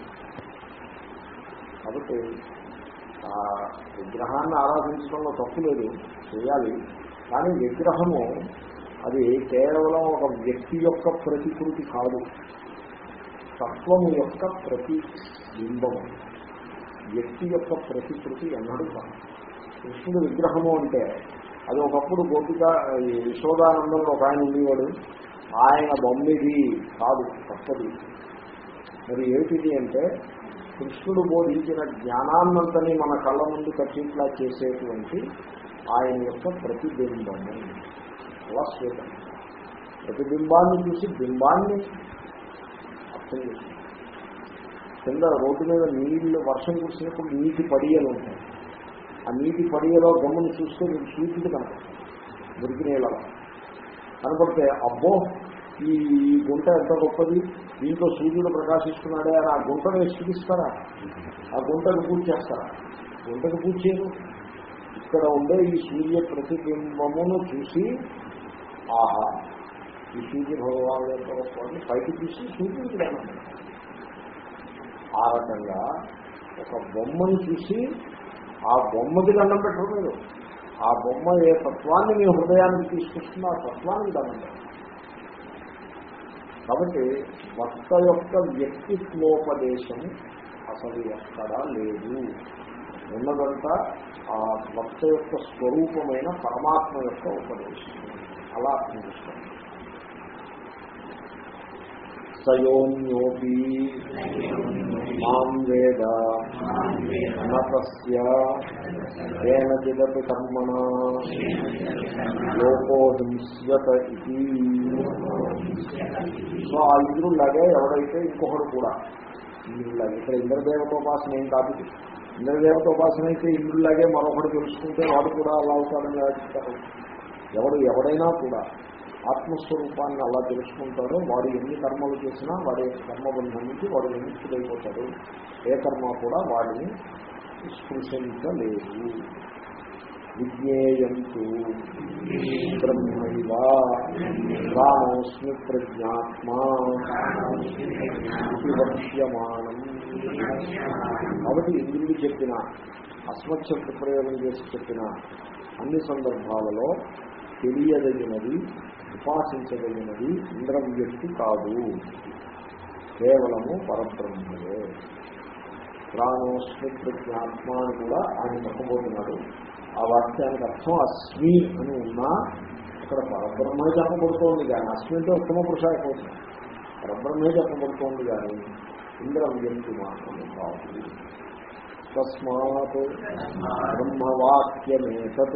కాబట్టి ఆ విగ్రహాన్ని ఆరాధించడంలో తప్పు లేదు చేయాలి కానీ విగ్రహము అది కేవలం ఒక వ్యక్తి యొక్క ప్రతికృతి కాదు తత్వము యొక్క ప్రతిబింబము వ్యక్తి యొక్క ప్రతికృతి ఎన్నడూ కాదు కృష్ణుడు విగ్రహము అంటే అది ఒకప్పుడు గోపిక యశోదానందంలో ఒక ఆయన ఉండేవాడు ఆయన బొమ్మిది కాదు తప్పది మరి ఏమిటిది అంటే కృష్ణుడు బోధించిన జ్ఞానాన్నంతని మన కళ్ళ ముందు కట్టిట్లా చేసేటువంటి ఆయన యొక్క ప్రతిబింబము అలా స్వేతం ప్రతిబింబాన్ని చూసి బింబాన్ని అర్థం చేస్తుంది కింద రోడ్డు మీద నీళ్లు వర్షం కురిసినప్పుడు నీటి పడియలు ఉంటాయి ఆ నీటి పడియలో గమ్మును చూస్తే మీకు సూచిత కనపడుతుంది మురికి నీళ్ళలో కనపడితే అబ్బో ఈ గుంట ఎంత గొప్పది దీంట్లో సూర్యుడు ప్రకాశిస్తున్నాడే అని ఆ గుంటను వేసి చూపిస్తారా ఆ గుంటను పూజ చేస్తారా గుంటకు పూజ చేయరు ఇక్కడ ఉండే ఈ సూర్య ప్రతిబింబమును చూసి ఆహా ఈ సూర్య భగవాన్ యొక్క గొప్పని పైకి చూసి సూర్యుడికి ఆ రకంగా ఒక బొమ్మను చూసి ఆ బొమ్మకి దండం పెట్టరు మీరు ఆ బొమ్మ ఏ తత్వాన్ని మీ హృదయానికి తీసుకొస్తుందో ఆ తత్వానికి దండం పెట్టరు కాబట్టి వక్త యొక్క వ్యక్తిత్వోపదేశం అసలు ఎక్కడా లేదు ఉన్నదంతా ఆ వక్త యొక్క స్వరూపమైన పరమాత్మ యొక్క ఉపదేశం అలా అర్థం చేసుకోండి సయోన్యోపి మాం వేద నతస్య కేనచిదపి కర్మణ లోకోహింస్యత ఇది సో ఆ ఇంద్రులాగే ఎవడైతే ఇంకొకడు కూడా ఇంద్రులాగే ఇక్కడ ఇంద్రదేవతోపాసన ఏం కాదు ఇది. ఇంద్రదేవతోపాసన అయితే ఇంద్రులాగే మరొకడు తెలుసుకుంటే వాడు కూడా అలా అవుతాడని చెప్తారు ఎవడు ఎవడైనా కూడా ఆత్మస్వరూపాన్ని అలా తెలుసుకుంటాడో వాడు ఎన్ని కర్మలు చేసినా వాడి యొక్క కర్మబంధం నుంచి వాడు విముక్తుడైపోతాడు ఏ కర్మ కూడా వాడిని స్పృశించలేదు విజ్ఞేయంతు బ్రహ్మైవ రామోస్మి ప్రజ్ఞాత్మా ఇది వక్ష్యమాణం కాబట్టి ఇంద్రుడు చెప్పిన అస్మశబ్ద ప్రయోగం చేసి చెప్పిన అన్ని సందర్భాలలో తెలియదగినది ఉపాసించదగినది ఇంద్రవ్యక్తి కాదు కేవలము పరబ్రహ్మయే ప్రాణోస్మి ప్రజ్ఞాత్మ అని కూడా ఆయన చెప్పబోతున్నాడు ఆ వాక్యానికి అర్థం అస్మి అని ఉన్నా ఇక్కడ పరబ్రహ్మే చెప్పబడుతోంది కానీ అస్మి అంటే ఉత్తమ పురుష అయిపోతుంది పరబ్రహ్మే చెప్పబడుతోంది కానీ ఇంద్రవ్యక్తి మాత్రమే కాదు తస్మాత్ బ్రహ్మవాక్యమేతత్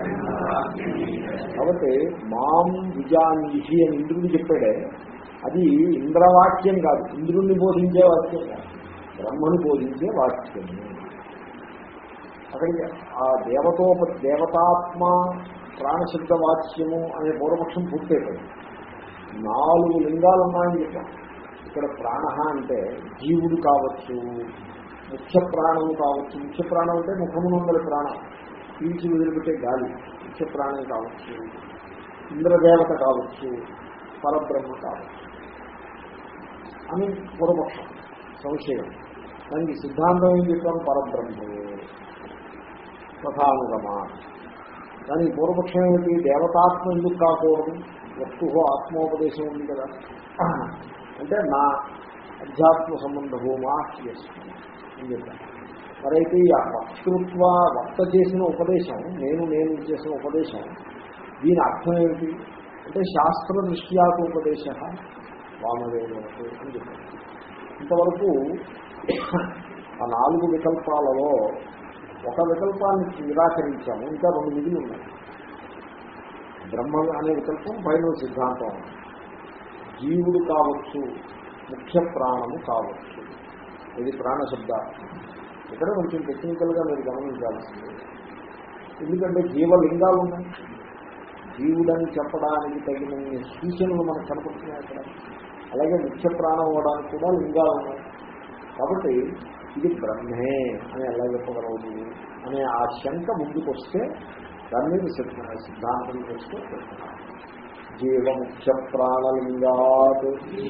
కాబట్టి మాం విజానీహి అని ఇంద్రుడు చెప్పాడే అది ఇంద్రవాక్యం కాదు ఇంద్రుణ్ణి బోధించే వాక్యం కాదు బ్రహ్మను బోధించే వాక్యం అక్కడికి ఆ దేవతోప దేవతాత్మ ప్రాణశబ్ద వాక్యము అనే పూర్వపక్షం పూర్తయిపోయింది నాలుగు లింగాలు ఉన్నాయని చెప్పాం ఇక్కడ ప్రాణ అంటే జీవుడు కావచ్చు ముఖ్య ప్రాణము కావచ్చు ముఖ్య ప్రాణం అంటే ముఖమునందరి ప్రాణం పీల్చి వదిలిపెట్టే గాలి ముఖ్య ప్రాణం కావచ్చు ఇంద్రదేవత కావచ్చు పరబ్రహ్మ కావచ్చు అని పూర్వపక్షం సంశయం దానికి సిద్ధాంతం ఏం చెప్పాను పరబ్రహ్మయే తథానుగమా దానికి పూర్వపక్షం ఏమిటి దేవతాత్మ ఎందుకు కాకూడదు వస్తు ఆత్మోపదేశం ఉంది కదా అంటే నా అధ్యాత్మ సంబంధము మా చేస్తుంది అని చెప్పాను మరైతే ఈ వక్తృత్వ వక్త చేసిన ఉపదేశం నేను నేను చేసిన ఉపదేశం దీని అర్థం ఏమిటి అంటే శాస్త్ర దృష్ట్యాకు ఉపదేశ వామదేవులకు అని చెప్పారు ఇంతవరకు ఆ నాలుగు వికల్పాలలో ఒక వికల్పాన్ని నిరాకరించాము ఇంకా రెండు మిగిలి ఉన్నాయి బ్రహ్మ అనే వికల్పం పైన సిద్ధాంతం జీవుడు కావచ్చు ముఖ్య ప్రాణము కావచ్చు ఇది ప్రాణశబ్ద ఇక్కడ కొంచెం టెక్నికల్గా మీరు గమనించాల్సింది ఎందుకంటే జీవలింగాలు ఉన్నాయి జీవుడని చెప్పడానికి తగిన సూచనలు మనకు కనపడుతున్నాయి అక్కడ అలాగే ముఖ్య ప్రాణం అవ్వడానికి కూడా లింగాలు ఉన్నాయి కాబట్టి ఇది బ్రహ్మే అని ఎలా చెప్పగలదు అనే ఆ శంక ముందుకు వస్తే దాని మీద సిద్ధ- సిద్ధాంతం చేస్తూ జీవముఖ్య ప్రాణలింగాత్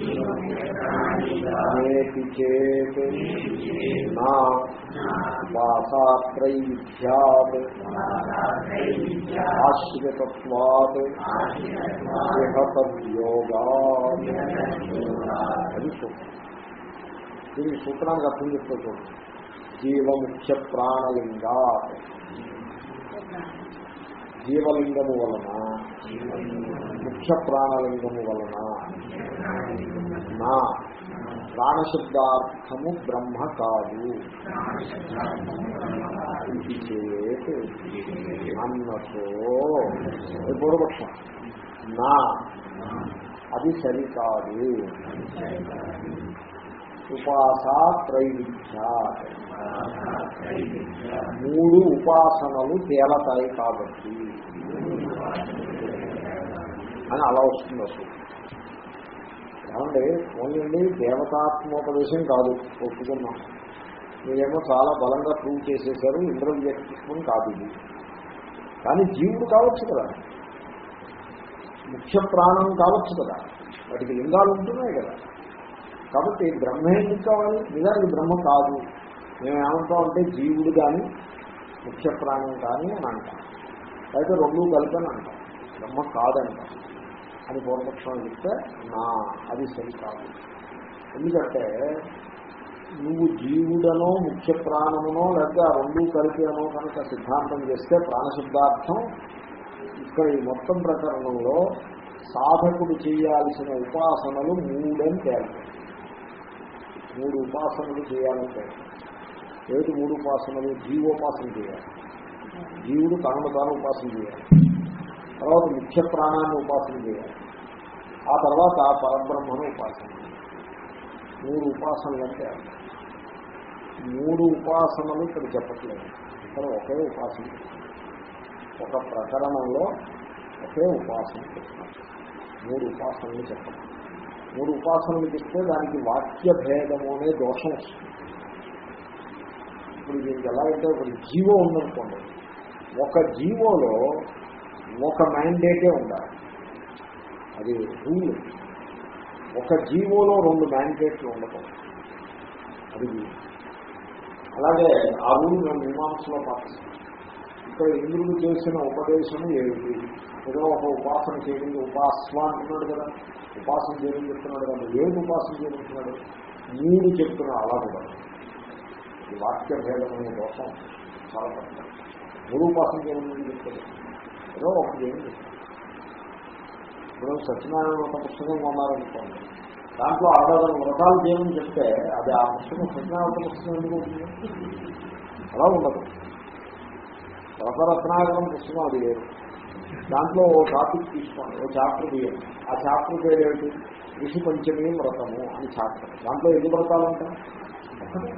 నేతి చేత్ నా వాసాత్రైవిధ్యాత్ ఆశ్రితత్వాత్ విహతయోగాత్ అది సూత్రం దీనికి సూత్రానికి అర్థం చెప్తూ చూడండి జీవముఖ్య ప్రాణలింగా జీవలింగము వలన ముఖ్య ప్రాణలింగము వలన నా ప్రాణశబ్దార్థము బ్రహ్మ కాదు ఇది చేత్ అన్నతో ఇది పూర్వపక్షం నా అది సరికాదు ఉపాస త్రైవిధ్య మూడు ఉపాసనలు తేలతాయి కాబట్టి అని అలా వస్తుంది అసలు ఏమండి ఓన్లీ దేవతాత్మోపదేశం కాదు ఒప్పుకున్నాం మీరేమో చాలా బలంగా ప్రూవ్ చేసేసారు ఇంద్ర వ్యక్తిత్వం కాదు ఇది కానీ జీవుడు కావచ్చు కదా ముఖ్య ప్రాణం కావచ్చు కదా వాటికి లింగాలు ఉంటున్నాయి కదా కాబట్టి బ్రహ్మ ఎందుకు కావాలి నిజానికి బ్రహ్మ కాదు మేము ఏమంటాం అంటే జీవుడు కానీ ముఖ్య ప్రాణం కానీ అని అంటాం అయితే రెండు కలిపని అంటాం బ్రహ్మ కాదంటాం అని పూర్వపక్షం చెప్తే నా అది సరికాదు ఎందుకంటే నువ్వు జీవుడనో ముఖ్య ప్రాణమునో లేకపోతే ఆ రెండు కలిపి అనో కనుక సిద్ధాంతం చేస్తే ప్రాణశబ్దార్థం ఇక్కడ ఈ మొత్తం ప్రకరణంలో సాధకుడు చేయాల్సిన ఉపాసనలు మూడని తేలుతాయి మూడు ఉపాసనలు చేయాలని తేలుతాయి ఏమిటి మూడు ఉపాసనలు జీవోపాసన చేయాలి జీవుడు తనను తాను ఉపాసన చేయాలి తర్వాత ముఖ్య ప్రాణాన్ని ఉపాసన చేయాలి ఆ తర్వాత పరబ్రహ్మను ఉపాసన మూడు ఉపాసనలు అంటే మూడు ఉపాసనలు ఇక్కడ చెప్పట్లేదు ఇక్కడ ఒకే ఉపాసన ఒక ప్రకరణంలో ఒకే ఉపాసన చెప్తున్నారు మూడు ఉపాసనలు చెప్పడం మూడు ఉపాసనలు చెప్తే దానికి వాక్య భేదము అనే దోషం వస్తుంది ఇప్పుడు దీనికి ఎలాగంటే ఒక జీవో ఉందనుకోండి ఒక జీవోలో ఒక మ్యాండేటే ఉండాలి అది రూల్ ఒక జీవోలో రెండు మ్యాండేట్లు ఉండకూడదు అది rule. అలాగే ఆ రూల్ మేము మీమాంసలో పాటిస్తాం ఇక్కడ ఇంద్రుడు చేసిన ఉపదేశం ఏమిటి ఏదో ఒక ఉపాసన చేయడం ఉపాస్వ అంటున్నాడు కదా ఉపాసన చేయడం చెప్తున్నాడు కదా ఏమిటి ఉపాసన చేయమంటున్నాడు మూడు చెప్తున్నా అలా కూడా ఈ వాక్య భేదం అనే దోషం చాలా తక్కువ మూడు ఉపాసన చేయడం చెప్తాడు ఏదో ఒకటి ఏం చెప్తాడు ఇప్పుడు సత్యనారాయణ ఒక పుస్తకం కొన్నారనుకోండి దాంట్లో అరవై వ్రతాలు చేయమని చెప్తే అది ఆ పుస్తకం సత్యనారాయణ పుస్తకం ఎందుకు ఉంటుంది అలా ఉండదు రసరత్నాకరం పుస్తకం అది వేరు దాంట్లో ఓ టాపిక్ తీసుకోండి ఓ చాప్టర్ తీయండి ఆ చాప్టర్ పేరు ఏమిటి ఋషి పంచమి వ్రతము అని చాప్టర్ దాంట్లో ఎన్ని వ్రతాలు ఉంటాయి ఒకటే.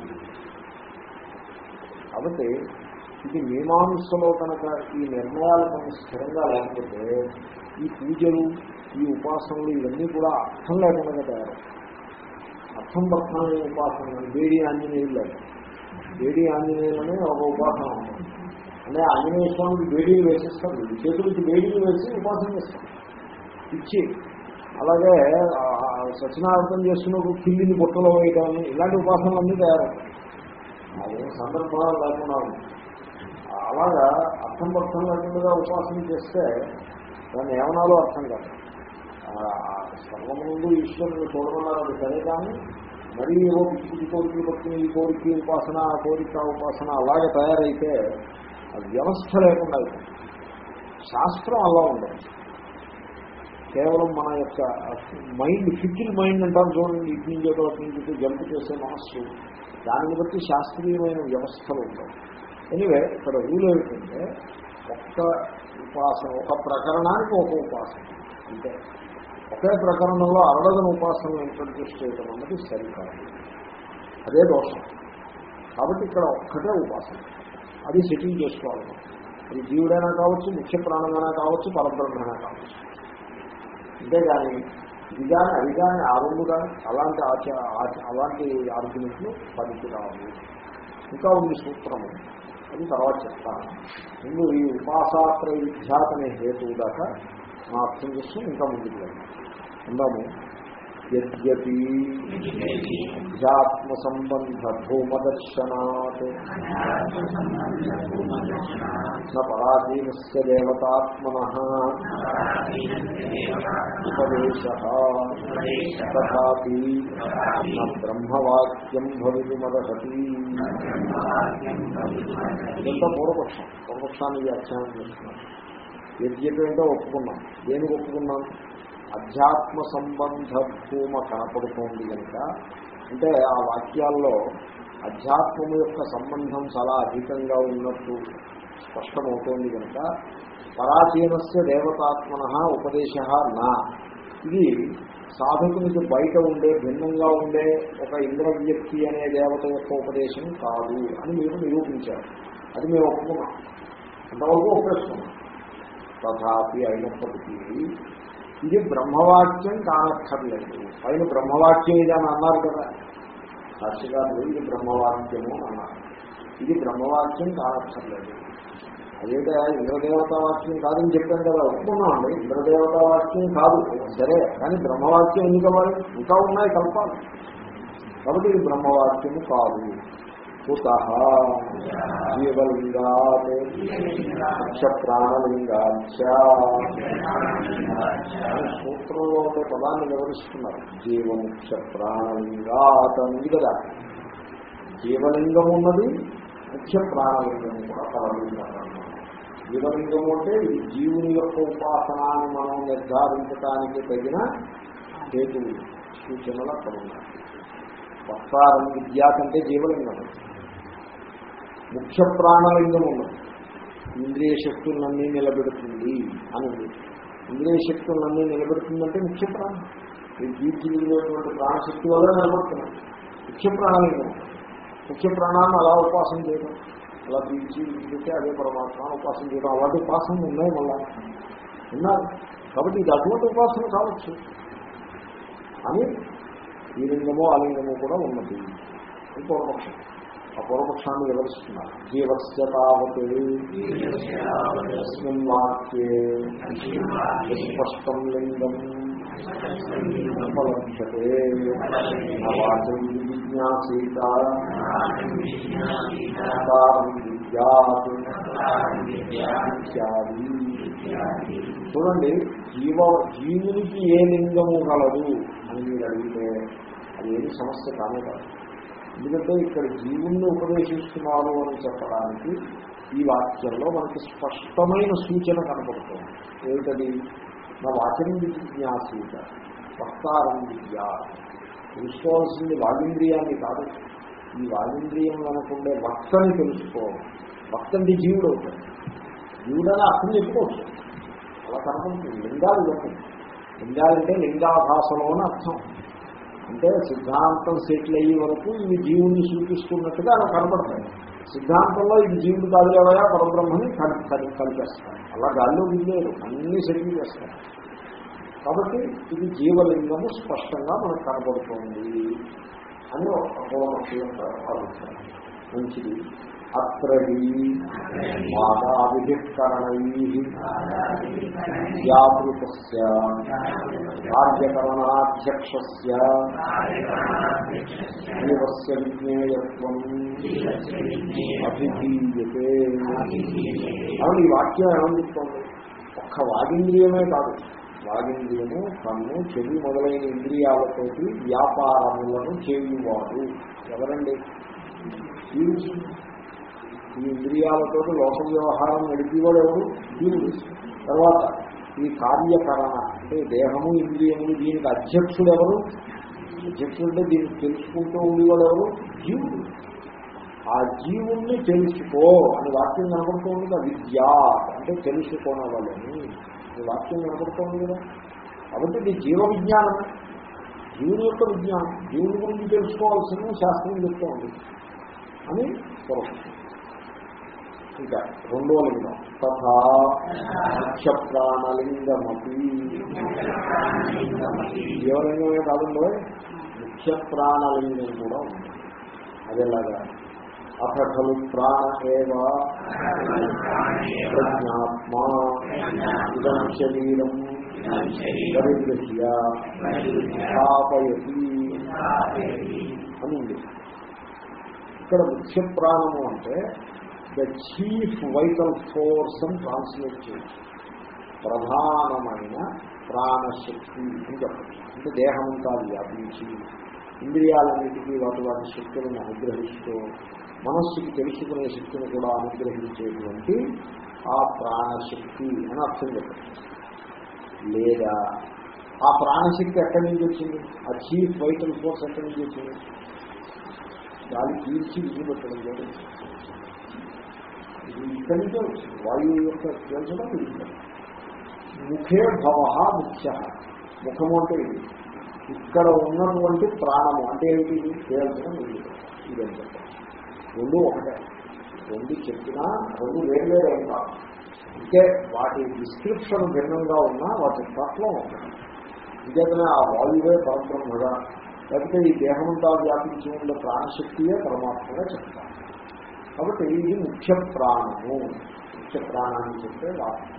కాబట్టి ఇది మీమాంసలో కనుక ఈ నిర్ణయాలు కనుక స్థిరంగా లేకపోతే ఈ పూజలు ఈ ఉపాసనలు ఇవన్నీ కూడా అర్థం లేకుండా తయారు అర్థం పర్థమైన ఉపాసన బేడి ఆంజనేయులు లేదు బేడి ఆంజనేయులని ఒక ఉపాసన ఉంటుంది అంటే ఆంజనేయ స్వామికి బేడీలు వేసిస్తారు వీళ్ళు. చేతులకి బేడీలు వేసి ఉపాసన చేస్తారు ఇచ్చి అలాగే ఆ, సత్యనారాయణ చేస్తున్నప్పుడు కిల్లిని బుట్టలో వేయడం ఇలాంటి ఉపాసనలన్నీ తయారవుతాయి అదే సందర్భాలు లేకుండా ఉంది అలాగా అర్థం పర్థం లేకుండా ఉపాసన చేస్తే దాన్ని ఏమనాలో అర్థం కాదు ఆ, సర్వం ముందు ఈశ్వరుని చూడమన్నారు అది సరే కానీ మరీ ఏవో పిచ్చి కోరికలు పట్టుకుని ఈ కోరిక ఉపాసన ఆ కోరిక ఆ ఉపాసన అలాగే తయారైతే ఆ వ్యవస్థ లేకుండా అయిపోతుంది. శాస్త్రం అలా ఉండదు కేవలం మన యొక్క మైండ్ ఫిజికల్ మైండ్ అంటారు చూడండి ఇటు నుంచి అటు అటు నుంచి ఇటు జంప్ చేసే మనస్సు దానిని బట్టి శాస్త్రీయమైన వ్యవస్థలు ఉంటాయి ఎనివే ఇక్కడ రూల్ ఏమిటంటే ఒక్క ఉపాసన ఒక ప్రకరణానికి ఒక ఉపాసన అంటే ఒకే ప్రకరణంలో అరడదన ఉపాసనలు ఇంట్రడ్యూస్ చేయడం అన్నది సరికాదు అదే దోషం కాబట్టి ఇక్కడ ఒక్కటే ఉపాసన అది సెటిల్ చేసుకోవాలి మనం. అది జీవుడైనా కావచ్చు ముఖ్య ప్రాణమైనా కావచ్చు పరబ్రహ్మైనా కావచ్చు అంతేగాని ఇది కానీ అది కానీ ఆ రెండు కానీ అలాంటి ఆచ ఆచ- అలాంటి ఆర్గ్యుమెంట్లు పనికి రావు ఇంకా ఉంది సూత్రము అది తర్వాత చెప్తాను ముందు ఈ ఉపాసాత్ర విద్యాత్ అనే హేతువు దాకా నా అర్థం చేస్తూ ఇంకా ముందుకు వెళ్ళాం అందాము యద్యపి అధ్యాత్మ సంబంధ భూమదర్శనాత్ న పరాధీనస్య దేవతాత్మన ఉపదేశ తథాపి న బ్రహ్మవాక్యం భవితుమదహతి ఇదంతా పూర్వపక్షం పూర్వపక్షాన్ని వ్యాఖ్యానం చేస్తున్నాం యజ్ఞత ఏంటో ఒప్పుకున్నాం దేనికి ఒప్పుకున్నాం అధ్యాత్మ సంబంధ భూమ కనపడుతోంది కనుక అంటే ఆ వాక్యాల్లో అధ్యాత్మము యొక్క సంబంధం చాలా అధికంగా ఉన్నట్టు స్పష్టమవుతోంది కనుక పరాచీనస్య దేవతాత్మన ఉపదేశ నా ఇది సాధకునికి బయట ఉండే భిన్నంగా ఉండే ఒక ఇంద్రవ్యక్తి అనే దేవత యొక్క ఉపదేశం కాదు అని మీరు నిరూపించారు అది మేము ఒప్పుకున్నాం అంతవరకు ఒప్పేసుకున్నాం తథాపి అయినప్పటికీ ఇది బ్రహ్మవాక్యం కానక్కర్లేదు పైన బ్రహ్మవాక్యం ఇది అని అన్నారు కదా సాక్షిగారు ఇది బ్రహ్మవాక్యము అని అన్నారు ఇది బ్రహ్మవాక్యం కానక్కర్లేదు అదేంటే ఇంద్రదేవతా వాక్యం కాదని చెప్పాను కదా ఒప్పుకున్నామండి ఇంద్రదేవతా వాక్యం కాదు సరే కానీ బ్రహ్మవాక్యం ఎందుకు అవ్వాలి ఇంకా ఉన్నాయి కల్పాలు కాబట్టి ఇది బ్రహ్మవాక్యము కాదు కుత జీవలింగాత్ ముఖ్య ప్రాణలింగాచ సూత్రంలో ఉండే పదాన్ని వివరిస్తున్నారు జీవముఖ్య ప్రాణలింగాత్ అనేది కదా జీవలింగం ఉన్నది ముఖ్య ప్రాణలింగం కూడా కలలింగం జీవలింగము అంటే ఇది జీవుని యొక్క ఉపాసనాన్ని మనం నిర్ధారించడానికి తగిన హేతువు సూచనలు అక్కడ ఉన్నాయి వస్తారం విద్యా కంటే జీవలింగం ముఖ్య ప్రాణలింగం ఉన్నది ఇంద్రియ శక్తులన్నీ నిలబెడుతుంది అని ఉంది ఇంద్రియ శక్తులన్నీ నిలబెడుతుందంటే ముఖ్య ప్రాణం ఈ జీవితటువంటి ప్రాణశక్తి వల్ల నిలబడుతున్నాయి ముఖ్య ప్రాణలింగం ముఖ్య ప్రాణాన్ని అలా ఉపాసన చేయడం అలా పీల్చి విడిచిపెట్టి అదే పరమాత్మ ఉపాసన చేయడం అలాంటి ఉపాసనలు ఉన్నాయి మళ్ళా ఉన్నారు కాబట్టి ఇది అటువంటి ఉపాసన కావచ్చు అని ఈ లింగము ఆ లింగము కూడా ఉన్నది ఇది పూర్వపక్షం ఆ పూర్వపక్షాన్ని వివరిస్తున్నారు జీవస్య తావత్ తస్మిన్ వాక్యే స్పష్టం లింగం ఉపలభ్యతే నవాచం విజ్ఞాసీత సారం విద్యాత్ ఇత్యాది చూడండి జీవ జీవునికి ఏ లింగము కలదు అని మీరు అడిగితే అది ఏమి సమస్య కానే కాదు ఎందుకంటే ఇక్కడ జీవుణ్ణి ఉపదేశిస్తున్నారు అని చెప్పడానికి ఈ వాక్యంలో మనకి స్పష్టమైన సూచన కనపడుతుంది ఏమిటది నా వాచనం జిజ్ఞాసీత వక్తారం విద్య తెలుసుకోవాల్సింది వాగింద్రియాన్ని కాదు ఈ వాగింద్రియం మనకుండే వక్తని తెలుసుకో వక్త అంటే జీవుడు అవుతాడు జీవుడని అర్థం చెప్పుకోవచ్చు అలా కనపడుతుంది లింగాలు చెప్పండి లింగాలంటే లింగాభాసలో అని అర్థం అంటే సిద్ధాంతం సెటిల్ అయ్యే వరకు ఇవి జీవుణ్ణి సూచిస్తున్నట్టుగా అలా కనపడతాయి సిద్ధాంతంలో ఇది జీవుడు కాదులేవయా పరబ్రహ్మని కలిపి కలిపేస్తారు అలా గాల్లో విలేదు అన్నీ సెటిల్ చేస్తారు కాబట్టి ఇది జీవలింగము స్పష్టంగా మనకు కనబడుతోంది అని ఒక పూర్వపక్షి యొక్క ఆలోచన మంచిది అత్రహి వాదావిధికరణై వ్యాపృత కార్యకరణాధ్యక్ష జీవస్య విజ్ఞేయత్వం అభిధీయతే అవును ఈ వాక్యం ఏమని చెప్తోంది ఒక్క వాగింద్రియమే కాదు వాగింద్రియము కన్ను చెవి మొదలైన ఇంద్రియాలతోటి వ్యాపారములను చేయువాడు ఎవరండి జీవుడు ఈ ఇంద్రియాలతోటి లోక వ్యవహారం నడిపేవాడు ఎవరు జీవుడు తర్వాత ఈ కార్యకరణ అంటే దేహము ఇంద్రియములు దీనికి అధ్యక్షుడు ఎవరు అధ్యక్షుడు దీన్ని తెలుసుకుంటూ ఉండేవాడు ఎవరు జీవుడు ఆ జీవుణ్ణి తెలుసుకో అని వాక్యం కనపడుతూ ఉంది విద్య అంటే తెలుసుకోనవాళ్ళని ఈ వాక్యం కనపడుతోంది కదా కాబట్టి ఇది జీవ విజ్ఞానం జీవుని యొక్క విజ్ఞానం జీవుని గురించి తెలుసుకోవాల్సిన శాస్త్రం చెప్తూ ఉంది అని పూర్వం ఇంకా రెండో లింగం తథా ముఖ్య ప్రాణలింగమపి జీవలింగమే కాదంలో ముఖ్య ప్రాణలింగం కూడా ఉంది అదేలాగా అథ ఖలు ప్రాణ ఏవ ప్రజ్ఞాత్మా ఇదం శరీరం పరిగృహ్య స్థాపయతి అని ఉంది ఇక్కడ ముఖ్య ప్రాణము అంటే ద చీఫ్ వైటల్ ఫోర్స్ అని ట్రాన్స్లేట్ చేయొచ్చు ప్రధానమైన ప్రాణశక్తి అని చెప్పచ్చు అంటే దేహమంతా వ్యాపించి ఇంద్రియాలన్నిటికీ వాటి వాటి శక్తులను అనుగ్రహిస్తూ మనస్సుకి తెలుసుకునే శక్తిని కూడా అనుగ్రహించేటువంటి ఆ ప్రాణశక్తి అని అర్థం చెప్పచ్చు లేదా ఆ ప్రాణశక్తి ఎక్కడి నుంచి వచ్చింది ఆ చీఫ్ వైటల్ ఫోర్స్ ఎక్కడి నుంచి వచ్చింది గాలి తీర్చి విడిపెట్టడం కూడా ఇది ఇక్కడి నుంచే వచ్చింది వాయువు యొక్క తేల్చడం ఇది ముఖే భవ ముఖ్య ముఖము అంటే ఇది ఇక్కడ ఉన్నటువంటి ప్రాణము అంటే ఏమిటి ఇది తేల్చడం ఇది ఇదని చెప్పాలి రెండు ఒకటే రెండు చెప్పినా రెండు వేరు ఏం కాదు అంటే వాటి డిస్క్రిప్షన్ భిన్నంగా ఉన్నా వాటి తత్వం ఒకటి ఇంకేతనే ఆ వాయువే పరబ్రహ్మగా లేకపోతే ఈ దేహమంతా వ్యాపించి ఉన్న ప్రాణశక్తియే పరమాత్మగా చెప్తారు కాబట్టి ఇది ముఖ్య ప్రాణము ముఖ్య ప్రాణాన్ని చెప్తే వాక్యం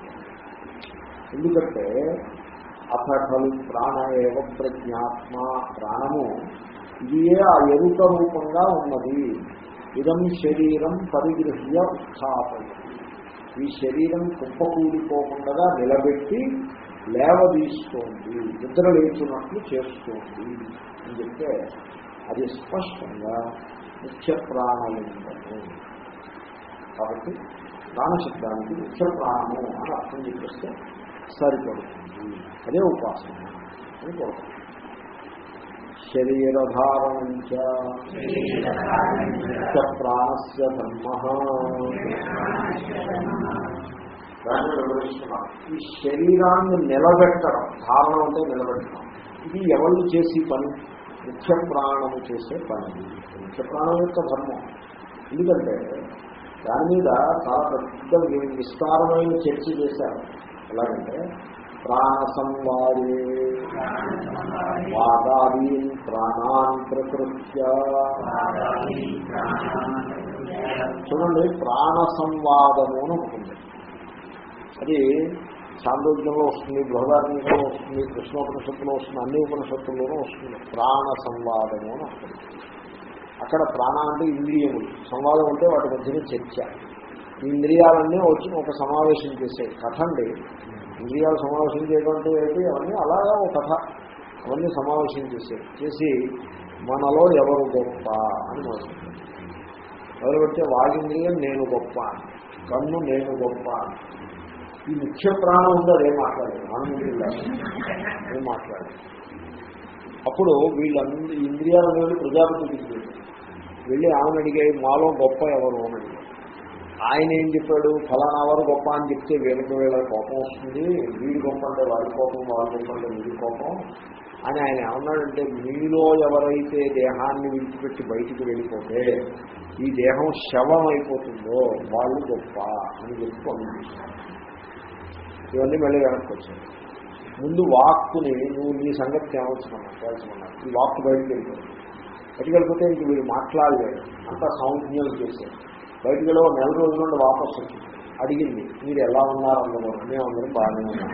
ఎందుకంటే అథ ఖలు ప్రాణ ఏవ ప్రజ్ఞాత్మ ప్రాణము ఇదియే ఆ ఎరుక రూపంగా ఉన్నది ఇదం శరీరం పరిగృహ్య ఉత్థాపయ ఈ శరీరం కుప్పకూలిపోకుండా నిలబెట్టి లేవదీస్తోంది నిద్ర లేచున్నట్లు చేస్తోంది అని చెప్తే అది స్పష్టంగా ముఖ్య ప్రాణలింగము కాబట్టి ప్రాణశబ్దానికి ముఖ్య ప్రాణము అని అర్థం చెప్పేస్తే సరిపడుతుంది అదే ఉపాసన అని కోరుతుంది శరీరధారణంచ ముఖ్య ప్రాణస్య ధర్మ దాన్ని వివరిస్తున్నాం ఈ శరీరాన్ని నిలబెట్టడం ధారణ అంటే నిలబెట్టడం ఇది ఎవరు చేసి పని ముఖ్య ప్రాణము చేసే పని ముఖ్య ప్రాణం యొక్క ధర్మం ఎందుకంటే దాని మీద చాలా పెద్ద వి- విస్తారమైన చర్చ చేశారు ఎలాగంటే ప్రాణ సంవాదే వాదాదీన్ ప్రాణాన్ ప్రకృత్య చూడండి ప్రాణ సంవాదము అని ఉంటుంది అది చాంద్రోగ్యంలో వస్తుంది బృహదార్మికంలో వస్తుంది కృష్ణోపనిషత్తులో వస్తుంది అన్ని ఉపనిషత్తుల్లోనూ వస్తుంది ప్రాణ సంవాదము అని వస్తుంది అక్కడ ప్రాణ అంటే ఇంద్రియములు సంవాదం అంటే వాటి మధ్యన చర్చ ఈ ఇంద్రియాలన్నీ వచ్చి ఒక సమావేశం చేసాయి కథ అండి ఇంద్రియాలు సమావేశం చేయడం అంటే ఏంటి అవన్నీ అలాగా ఒక కథ అవన్నీ సమావేశం చేసాయి చేసి మనలో ఎవరు గొప్ప అని మొదలుపెట్టారు మొదలుపెడితే వాగింద్రియం నేను గొప్ప అని. కన్ను నేను గొప్ప అని. ఈ ముఖ్య ప్రాణం ఉందో అదేం మాట్లాడలేదు ఆనందించలేదు ఏం మాట్లాడలేదు అప్పుడు వీళ్ళందరూ ఇంద్రియాల నుండి ప్రజాపతి దిగుతుంది వెళ్ళి ఆమెను అడిగాయి మాలో గొప్ప ఎవరు అని అడిగారు ఆయన ఏం చెప్పాడు ఫలానా వారు గొప్ప అని చెప్తే వీళ్ళకి వీళ్ళ కోపం వస్తుంది వీడి గొప్ప అంటే వాడి కోపం వాడి గొప్ప అంటే వీడి కోపం అని ఆయన ఏమన్నాడంటే మీలో ఎవరైతే దేహాన్ని విడిచిపెట్టి బయటికి వెళ్ళిపోతే ఈ దేహం శవం అయిపోతుందో వాళ్ళు గొప్ప అని చెప్పి పంపించారు ఇవన్నీ మళ్ళీ వెనక్కి వచ్చాయి ముందు వాక్కుని నువ్వు నీ సంగతి ఏమవుతున్నావు తెలుసుకున్నావు ఈ వాక్కు బయటికి వెళ్ళిపోయింది బయటికి వెళ్ళిపోతే ఇంక వీళ్ళు మాట్లాడలేదు అంతా సంజ్ఞలు చేశారు బయటికి వెళ్ళి ఒక నెల రోజుల నుండి వాపస్ వచ్చింది అడిగింది మీరు ఎలా ఉన్నారు అందరూ మేము అందరం బాగానే ఉన్నాం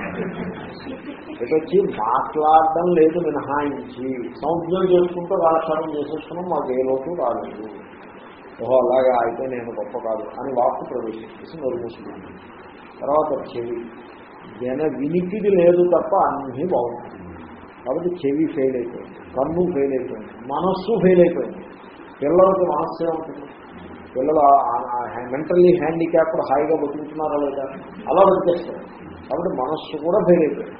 ఇటు వచ్చి మాట్లాడడం లేదు మినహాయించి సంజ్ఞలు చేసుకుంటూ కాలక్షేపం చేసేస్తున్నాం మాకు ఏ లోటు రాలేదు ఓహో అలాగా అయితే నేను గొప్ప కాదు అని వాక్కు ప్రవేశించేసి నోరు మూసుకుంది తర్వాత చెవి జన వినికిడి లేదు తప్ప అన్నీ బాగుంటుంది కాబట్టి చెవి ఫెయిల్ అయిపోయింది కన్ను ఫెయిల్ అయిపోయింది మనస్సు ఫెయిల్ అయిపోయింది పిల్లలకి మనస్సు ఏముంటుంది పిల్లలు మెంటల్లీ హ్యాండిక్యాప్డ్ హాయిగా బతుకుతున్నారా లేదా అలా బతికేస్తారు కాబట్టి మనస్సు కూడా ఫెయిల్ అయిపోయింది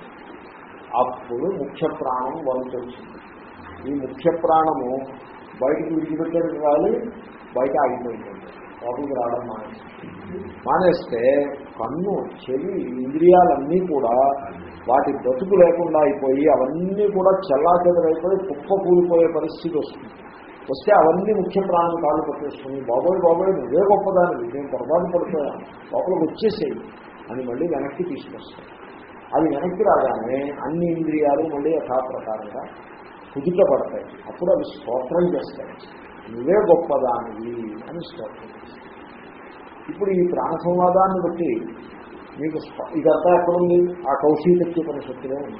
అప్పుడు ముఖ్య ప్రాణం వరకు వచ్చింది ఈ ముఖ్య ప్రాణము బయటికి విడిచిపెట్టేది కాదు బయట ఆగిపోయింది లోపలికి రావడం మానేసి మానేస్తే కన్ను చెవి ఇంద్రియాలన్నీ కూడా వాటి బతుకు లేకుండా అయిపోయి అవన్నీ కూడా చెల్లాచెదరైపోయి కుప్ప కూలిపోయే పరిస్థితి వస్తుంది వస్తే అవన్నీ ముఖ్య ప్రాణం కాళ్ళు పట్టేసుకుని బాబోయ్ బాబోయ్ నువ్వే గొప్పదానివి నేను పొరపాటు పడిపోయాను లోపలికి వచ్చేసేయి అని మళ్ళీ వెనక్కి తీసుకొస్తాయి అది వెనక్కి రాగానే అన్ని ఇంద్రియాలు మళ్ళీ యథాప్రకారంగా కుదుట పడతాయి అప్పుడు అవి స్తోత్రం చేస్తాయి నువ్వే గొప్పదానివి అని స్తోత్రం చేస్తాయి ఇప్పుడు ఈ ప్రాణ సంవాదాన్ని బట్టి మీకు స్ప- ఇదంతా ఎక్కడుంది ఆ కౌశీతత్వ పరిషత్తులో ఉంది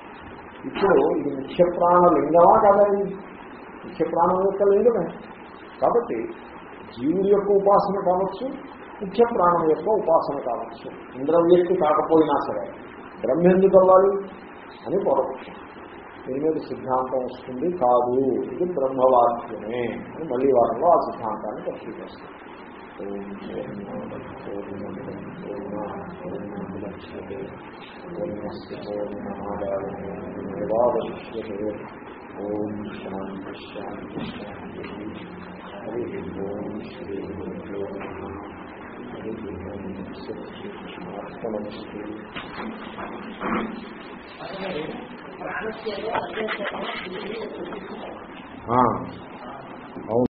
ఇప్పుడు ఇది ముఖ్య ప్రాణ లింగమా కదా ఇది ముఖ్య ప్రాణం యొక్క లింగమే కాబట్టి జీవుడి యొక్క ఉపాసన కావచ్చు ముఖ్య ప్రాణం యొక్క ఉపాసన కావచ్చు ఇంద్రవ్యక్తి కాకపోయినా సరే బ్రహ్మ ఎందుకు అవ్వాలి అని పూర్వపక్షం దీని మీద సిద్ధాంతం వస్తుంది కాదు ఇది బ్రహ్మవాక్యమే అని మళ్ళీ వారంలో ఆ సిద్ధాంతాన్ని పరిశీలిస్తాం ఓం పూర్ణమద పూర్ణమిదం పూర్ణాత్ పూర్ణముదచ్యతే పూర్ణస్య పూర్ణమాదాయ పూర్ణమేవావశిష్యతే ఓం శాంతి శాంతి శాంతి హరి ఓం శ్రీ గురుభ్యో నమః హరి ఓం సత్యకృష్ణార్పణమస్తు అవును